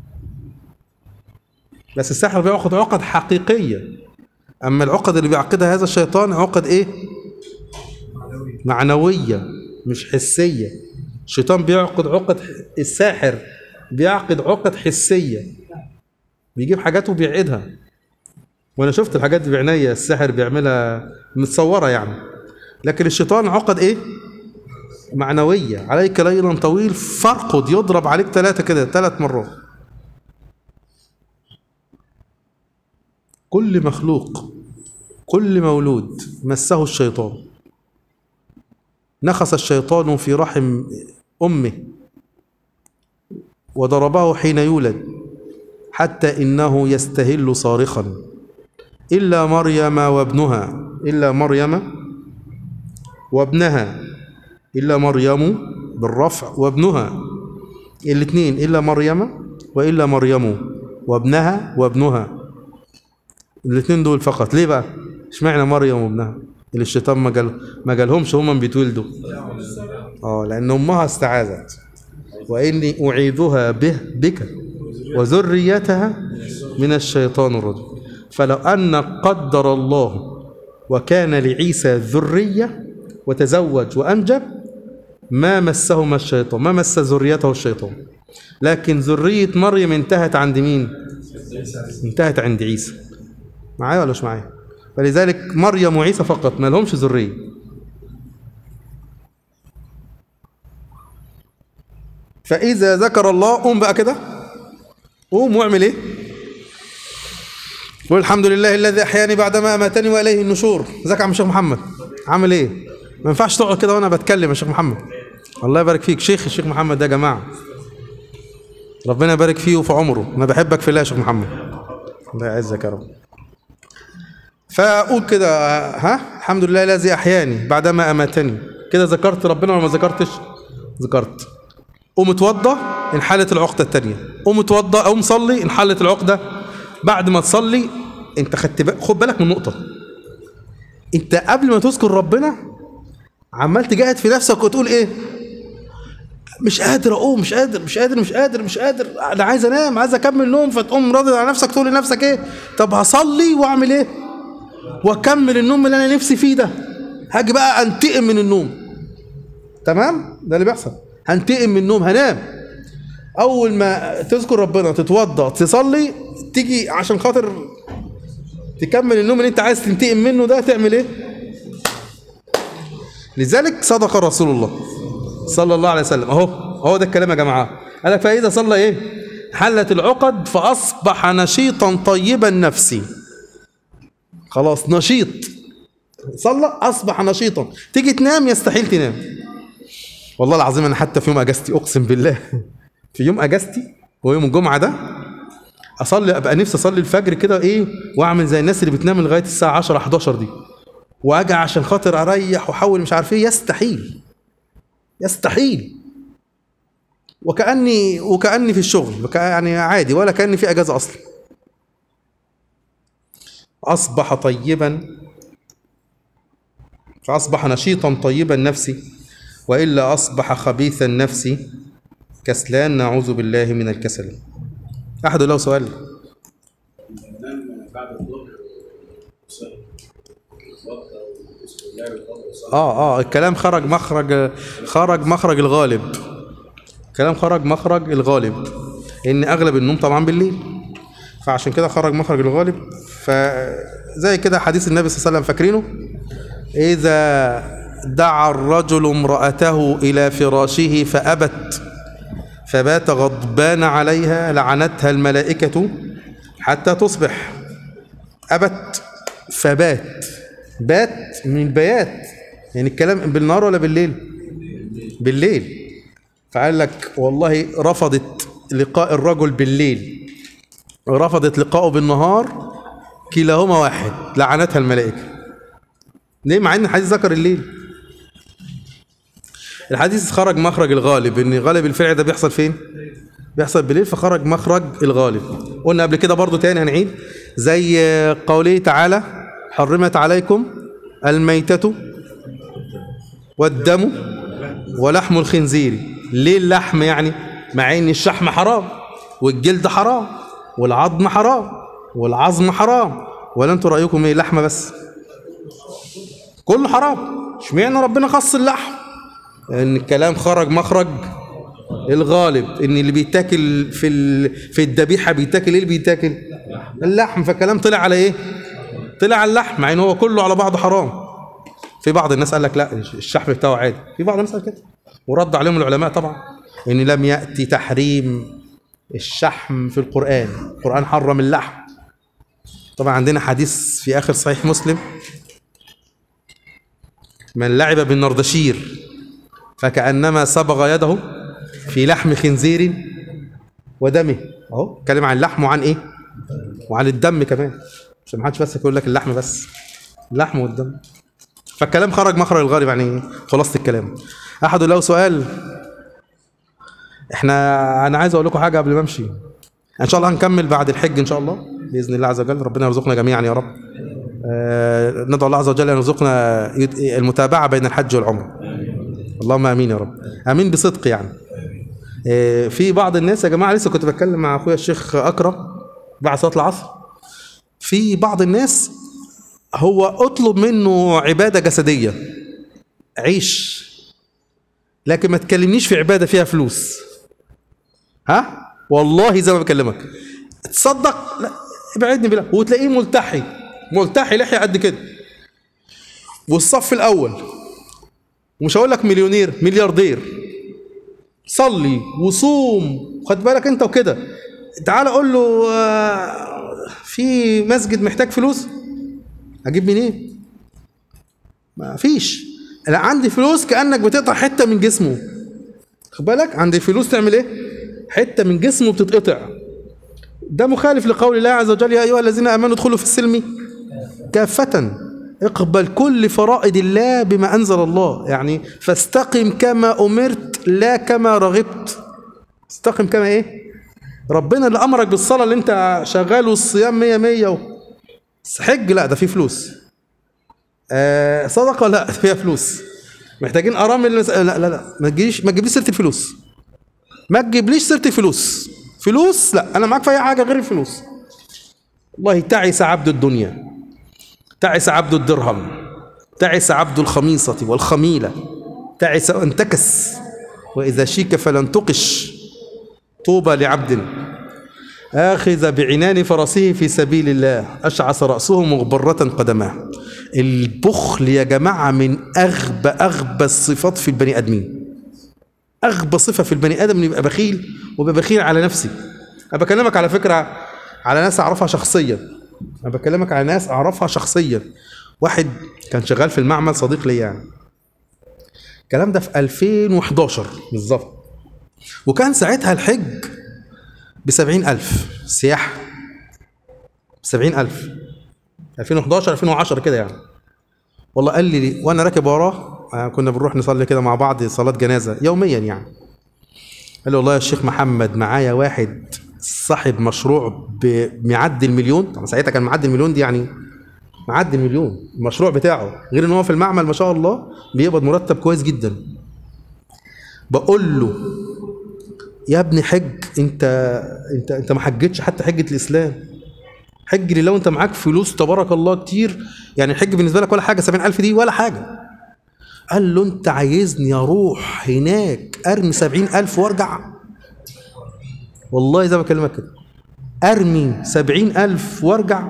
بس الساحر بيعقد عقد حقيقية أما العقد اللي بيعقدها هذا الشيطان عقد ايه معنوية مش حسية الشيطان بيعقد عقد الساحر بيعقد عقد حسية بيجيب حاجات وبيعقدها وانا شفت الحاجات دي بعينيا الساحر بيعملها متصورة يعني لكن الشيطان عقد ايه معنوية عليك ليلا طويل فارقد يضرب عليك ثلاثة كده ثلاث مرات كل مخلوق كل مولود مسه الشيطان نخس الشيطان في رحم أمه وضربه حين يولد حتى إنه يستهل صارخا إلا مريم وابنها إلا مريم وابنها إلا مريم بالرفع وابنها الاثنين إلا مريم وإلا مريم وابنها وابنها الاثنين دول فقط ليه بقى اشمعنى مريم وابنها اللي الشيطان ما قال ما قالهمش هم بيتولدوا اه لان امها استعاذت واني اعيذها به بك وذريتها من الشيطان الرجيم فلو ان قدر الله وكان لعيسى ذريه وتزوج وانجب ما مسهما الشيطان ما مس ذريته الشيطان لكن ذريه مريم انتهت عند مين انتهت عند عيسى معايا ولا مش معايا فلذلك مريم وعيسى فقط ما لهمش ذريه فاذا ذكر الله قوم بقى كده قوم واعمل ايه قول الحمد لله الذي احياني بعدما اماتني واليه النشور ازيك يا عم الشيخ محمد عامل ايه ما ينفعش تقعد كده وانا بتكلم يا شيخ محمد الله يبارك فيك شيخ الشيخ محمد ده يا جماعه ربنا يبارك فيه وفي عمره انا بحبك في الله يا شيخ محمد الله يعزك يا رب فاقول كده ها الحمد لله الذي احياني بعدما اماتني كده ذكرت ربنا ولا ما ذكرتش ذكرت قوم اتوضى انحلت العقده الثانيه قوم اتوضى قوم صلي انحلت العقده بعد ما تصلي انت خدت بالك خد بالك من نقطه انت قبل ما تذكر ربنا عمال تجاهد في نفسك وتقول ايه مش قادر اقوم مش قادر مش قادر مش قادر مش قادر انا عايز انام عايز اكمل نوم فتقوم راضي على نفسك تقول لنفسك ايه طب هصلي واعمل ايه واكمل النوم اللي انا نفسي فيه ده هاجي بقى انتقم من النوم تمام ده اللي بيحصل هنتقم من النوم هنام اول ما تذكر ربنا تتوضا تصلي تيجي عشان خاطر تكمل النوم اللي انت عايز تنتقم منه ده تعمل ايه لذلك صدق رسول الله صلى الله عليه وسلم اهو هو ده الكلام يا جماعه قال لك فاذا صلى ايه حلت العقد فاصبح نشيطا طيبا نفسي خلاص نشيط صلى اصبح نشيطا تيجي تنام يستحيل تنام والله العظيم انا حتى في يوم اجازتي اقسم بالله في يوم اجازتي هو يوم الجمعه ده اصلي ابقى نفسي اصلي الفجر كده ايه واعمل زي الناس اللي بتنام لغايه الساعه 10 11 دي واجي عشان خاطر اريح واحول مش عارف ايه يستحيل يستحيل وكاني وكاني في الشغل وك- يعني عادي ولا كاني في اجازه اصلا اصبح طيبا فاصبح نشيطا طيبا نفسي والا اصبح خبيث النفس كسلان نعوذ بالله من الكسل احد له سؤال ننام بعد الظهر يصلي يتوضا ويذكر الله ويتوضا ويصلي اه اه الكلام خرج مخرج خرج مخرج الغالب كلام خرج مخرج الغالب ان اغلب النوم طبعا بالليل فعشان كده خرج مخرج الغالب فزي كده حديث النبي صلى الله عليه وسلم فاكرينه اذا دعا الرجل امراته الى فراشه فابت فبات غضبان عليها لعنتها الملائكه حتى تصبح أبت فبات بات من البيات يعني الكلام بالنهار ولا بالليل بالليل فقال لك والله رفضت لقاء الرجل بالليل ورفضت لقاءه بالنهار كلاهما واحد لعنتها الملائكة ليه مع ان الحديث ذكر الليل الحديث خرج مخرج الغالب ان غالب الفعل ده بيحصل فين بيحصل بالليل فخرج مخرج الغالب قلنا قبل كده برضو تاني هنعيد زي قوله تعالى حرمت عليكم الميتة والدم ولحم الخنزير ليه اللحم يعني مع ان الشحم حرام والجلد حرام والعظم حرام والعظم حرام ولا انتوا رايكم ايه لحمه بس كله حرام اشمعنى ربنا خص اللحم ان الكلام خرج مخرج الغالب ان اللي بيتاكل في ال... في الذبيحه بيتاكل ايه اللي بيتاكل اللحم فالكلام طلع على ايه طلع على اللحم مع ان هو كله على بعضه حرام في بعض الناس قال لك لا الشحم بتاعه عادي في بعض الناس قال كده ورد عليهم العلماء طبعا ان لم ياتي تحريم الشحم في القران القران حرم اللحم طبعا عندنا حديث في اخر صحيح مسلم من لعب بالنردشير فكانما صبغ يده في لحم خنزير ودمه اهو اتكلم عن اللحم وعن ايه وعن الدم كمان عشان ما حدش بس يقول لك اللحم بس اللحم والدم فالكلام خرج مخرج الغالب يعني خلاصه الكلام احد له سؤال احنا انا عايز اقول لكم حاجه قبل ما امشي ان شاء الله هنكمل بعد الحج ان شاء الله باذن الله عز وجل ربنا يرزقنا جميعا يا رب آه ندعو الله عز وجل ان يرزقنا يد- المتابعه بين الحج والعمره اللهم امين يا رب امين بصدق يعني آه، في بعض الناس يا جماعه لسه كنت بتكلم مع اخويا الشيخ اكرم بعد صلاه العصر في بعض الناس هو اطلب منه عباده جسديه عيش لكن ما تكلمنيش في عباده فيها فلوس ها والله زي ما بكلمك تصدق لا ابعدني بالله وتلاقيه ملتحي ملتحي لحيه قد كده والصف الاول ومش هقول لك مليونير ملياردير صلي وصوم خد بالك انت وكده تعال قول له آه، في مسجد محتاج فلوس اجيب منين ما فيش انا عندي فلوس كانك بتقطع حته من جسمه خد بالك عندي فلوس تعمل ايه حته من جسمه بتتقطع ده مخالف لقول الله عز وجل يا ايها الذين امنوا ادخلوا في السلم كافه اقبل كل فرائض الله بما أنزل الله يعني فاستقم كما أمرت لا كما رغبت استقم كما إيه ربنا اللي أمرك بالصلاة اللي أنت شغال والصيام مية مية و... حج لا ده فيه فلوس آه صدقة لا فيها فلوس محتاجين أرامل المس- لا لا لا ما تجيش ما تجيبليش سيرة الفلوس ما تجيبليش سيرة الفلوس فلوس لا أنا معاك في أي حاجة غير الفلوس والله تعس عبد الدنيا تعس عبد الدرهم تعس عبد الخميصة والخميلة تعس وانتكس وإذا شيك فلن تقش طوبى لعبد آخذ بعنان فرسه في سبيل الله أشعث رأسه مغبرة قدماه البخل يا جماعة من أغبى أغبى الصفات في البني آدمين أغبى صفة في البني آدم إنه يبقى بخيل ويبقى بخيل على نفسي أنا بكلمك على فكرة على ناس أعرفها شخصيا أنا بكلمك على ناس أعرفها شخصيا واحد كان شغال في المعمل صديق لي يعني الكلام ده في 2011 بالظبط وكان ساعتها الحج بسبعين ألف سياحة بسبعين ألف 2011 2010 كده يعني والله قال لي وانا راكب وراه آه، كنا بنروح نصلي كده مع بعض صلاة جنازة يوميا يعني قال لي والله يا شيخ محمد معايا واحد صاحب مشروع بمعدي المليون طبعا ساعتها كان معدي المليون دي يعني معدي المليون المشروع بتاعه غير ان هو في المعمل ما شاء الله بيقبض مرتب كويس جدا بقول له يا ابني حج انت انت انت ما حجتش حتى حجة الاسلام حج لله وانت معاك فلوس تبارك الله كتير يعني الحج بالنسبه لك ولا حاجه 70000 دي ولا حاجه قال له انت عايزني اروح هناك ارمي 70000 وارجع والله زي ما بكلمك كده ارمي 70000 وارجع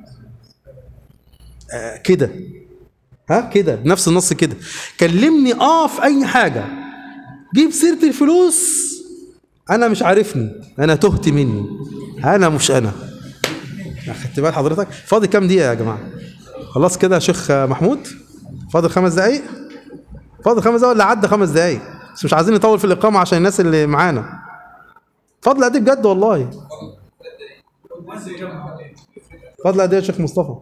آه كده ها كده بنفس النص كده كلمني اه في اي حاجه جيب سيره الفلوس انا مش عارفني انا تهت مني انا مش انا خدت بال حضرتك فاضي كام دقيقه يا جماعه خلاص كده يا شيخ محمود فاضل خمس دقايق فاضل خمس دقايق ولا عدى خمس دقايق بس مش عايزين نطول في الاقامه عشان الناس اللي معانا فاضل قد ايه بجد والله فاضل قد ايه يا شيخ مصطفى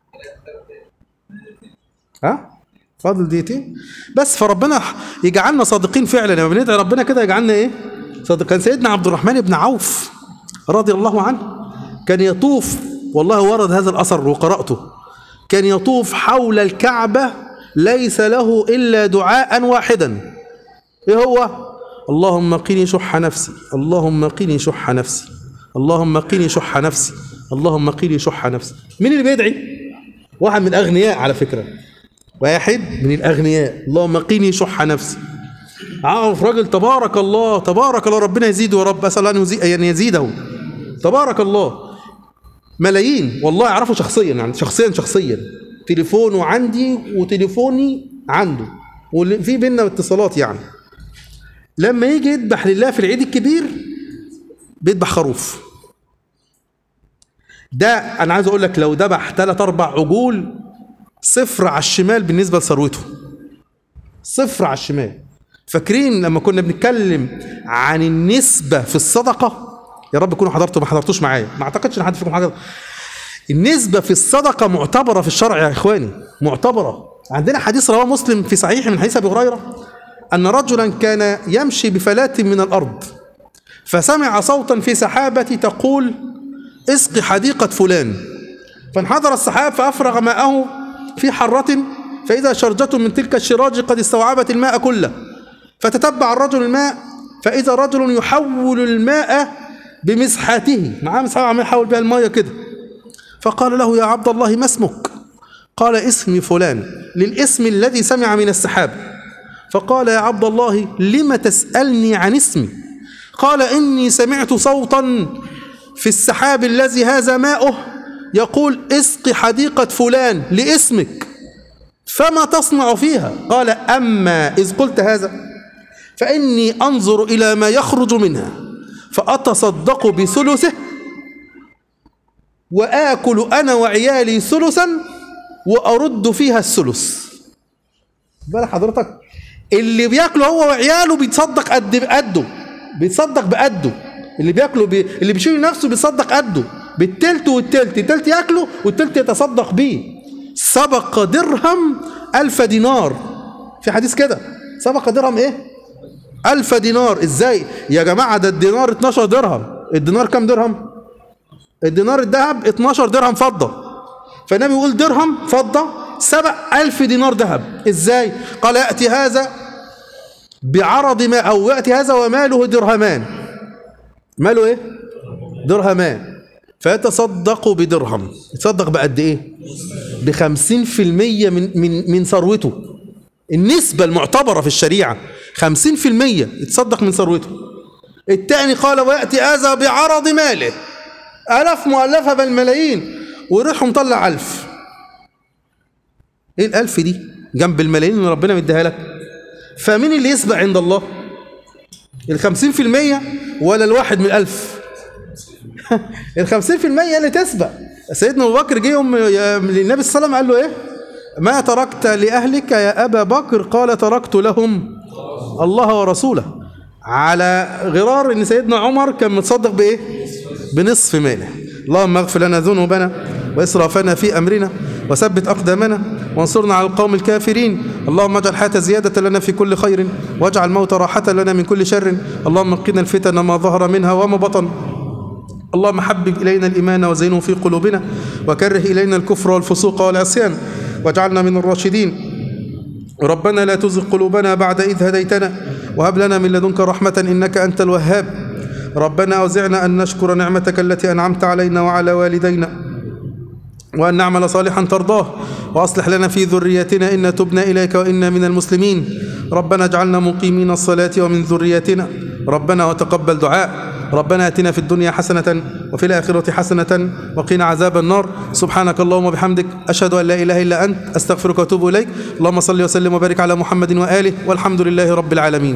ها فاضل دقيقتين بس فربنا يجعلنا صادقين فعلا لما بندعي ربنا كده يجعلنا ايه صادق كان سيدنا عبد الرحمن بن عوف رضي الله عنه كان يطوف والله ورد هذا الاثر وقراته كان يطوف حول الكعبه ليس له الا دعاء واحدا ايه هو اللهم قني شح نفسي اللهم قني شح نفسي اللهم قني شح نفسي اللهم قني شح نفسي مين اللي بيدعي واحد من الاغنياء على فكره واحد من الاغنياء اللهم قني شح نفسي عارف راجل تبارك الله تبارك الله ربنا يزيده يا رب اسال الله ان يزيد يعني يزيده تبارك الله ملايين والله اعرفه شخصيا يعني شخصيا شخصيا تليفونه عندي وتليفوني عنده وفي بينا اتصالات يعني لما يجي يذبح لله في العيد الكبير بيذبح خروف ده انا عايز اقول لك لو ذبح ثلاث اربع عجول صفر على الشمال بالنسبه لثروته صفر على الشمال فاكرين لما كنا بنتكلم عن النسبه في الصدقه يا رب تكونوا حضرتوا ما حضرتوش معايا ما اعتقدش ان حد فيكم حضر النسبه في الصدقه معتبره في الشرع يا اخواني معتبره عندنا حديث رواه مسلم في صحيح من حديث ابي هريره ان رجلا كان يمشي بفلاة من الارض فسمع صوتا في سحابه تقول اسق حديقه فلان فانحدر السحاب فافرغ ماءه في حره فاذا شرجه من تلك الشراج قد استوعبت الماء كله فتتبع الرجل الماء فاذا رجل يحول الماء بمسحاته معاه مسحه عمال يحول بها الماء كده فقال له يا عبد الله ما اسمك قال اسمي فلان للاسم الذي سمع من السحاب فقال يا عبد الله لم تسألني عن اسمي قال إني سمعت صوتا في السحاب الذي هذا ماؤه يقول اسق حديقة فلان لاسمك فما تصنع فيها قال أما إذ قلت هذا فإني أنظر إلى ما يخرج منها فأتصدق بثلثه وآكل أنا وعيالي ثلثا وأرد فيها الثلث بال حضرتك اللي بياكله هو وعياله بيتصدق قد بقده بيتصدق بقده اللي بياكله بي... اللي بيشيل نفسه بيتصدق قده بالتلت والتلت التلت ياكله والتلت يتصدق بيه سبق درهم ألف دينار في حديث كده سبق درهم ايه ألف دينار ازاي يا جماعة ده الدينار 12 درهم الدينار كام درهم الدينار الذهب 12 درهم فضة فالنبي يقول درهم فضة سبق ألف دينار ذهب ازاي قال يأتي هذا بعرض ما أو يأتي هذا وماله درهمان ماله ايه درهمان فيتصدق بدرهم يتصدق بقد ايه بخمسين في المية من, من, من ثروته النسبة المعتبرة في الشريعة خمسين في المية يتصدق من ثروته الثاني قال ويأتي هذا بعرض ماله ألاف مؤلفة بل ملايين ويروح مطلع ألف ايه الألف دي جنب الملايين اللي ربنا مديها لك فمين اللي يسبق عند الله الخمسين في المية ولا الواحد من الألف الخمسين في المية اللي تسبق سيدنا أبو بكر جه يوم للنبي صلى الله عليه وسلم قال له إيه ما تركت لأهلك يا أبا بكر قال تركت لهم الله ورسوله على غرار ان سيدنا عمر كان متصدق بايه بنصف ماله اللهم اغفر لنا ذنوبنا واسرافنا في امرنا وثبت اقدامنا وانصرنا على القوم الكافرين اللهم اجعل الحياه زياده لنا في كل خير واجعل الموت راحه لنا من كل شر اللهم قنا الفتن ما ظهر منها وما بطن اللهم حبب إلينا الإيمان وزينه في قلوبنا وكره إلينا الكفر والفسوق والعصيان واجعلنا من الراشدين ربنا لا تزغ قلوبنا بعد إذ هديتنا وهب لنا من لدنك رحمة إنك أنت الوهاب ربنا أوزعنا أن نشكر نعمتك التي أنعمت علينا وعلى والدينا وأن نعمل صالحا ترضاه وأصلح لنا في ذريتنا إنا تبنا إليك وإنا من المسلمين ربنا اجعلنا مقيمين الصلاة ومن ذريتنا ربنا وتقبل دعاء ربنا اتنا في الدنيا حسنة وفي الآخرة حسنة وقنا عذاب النار سبحانك اللهم وبحمدك أشهد أن لا إله إلا أنت أستغفرك وأتوب إليك اللهم صل وسلم وبارك على محمد وآله والحمد لله رب العالمين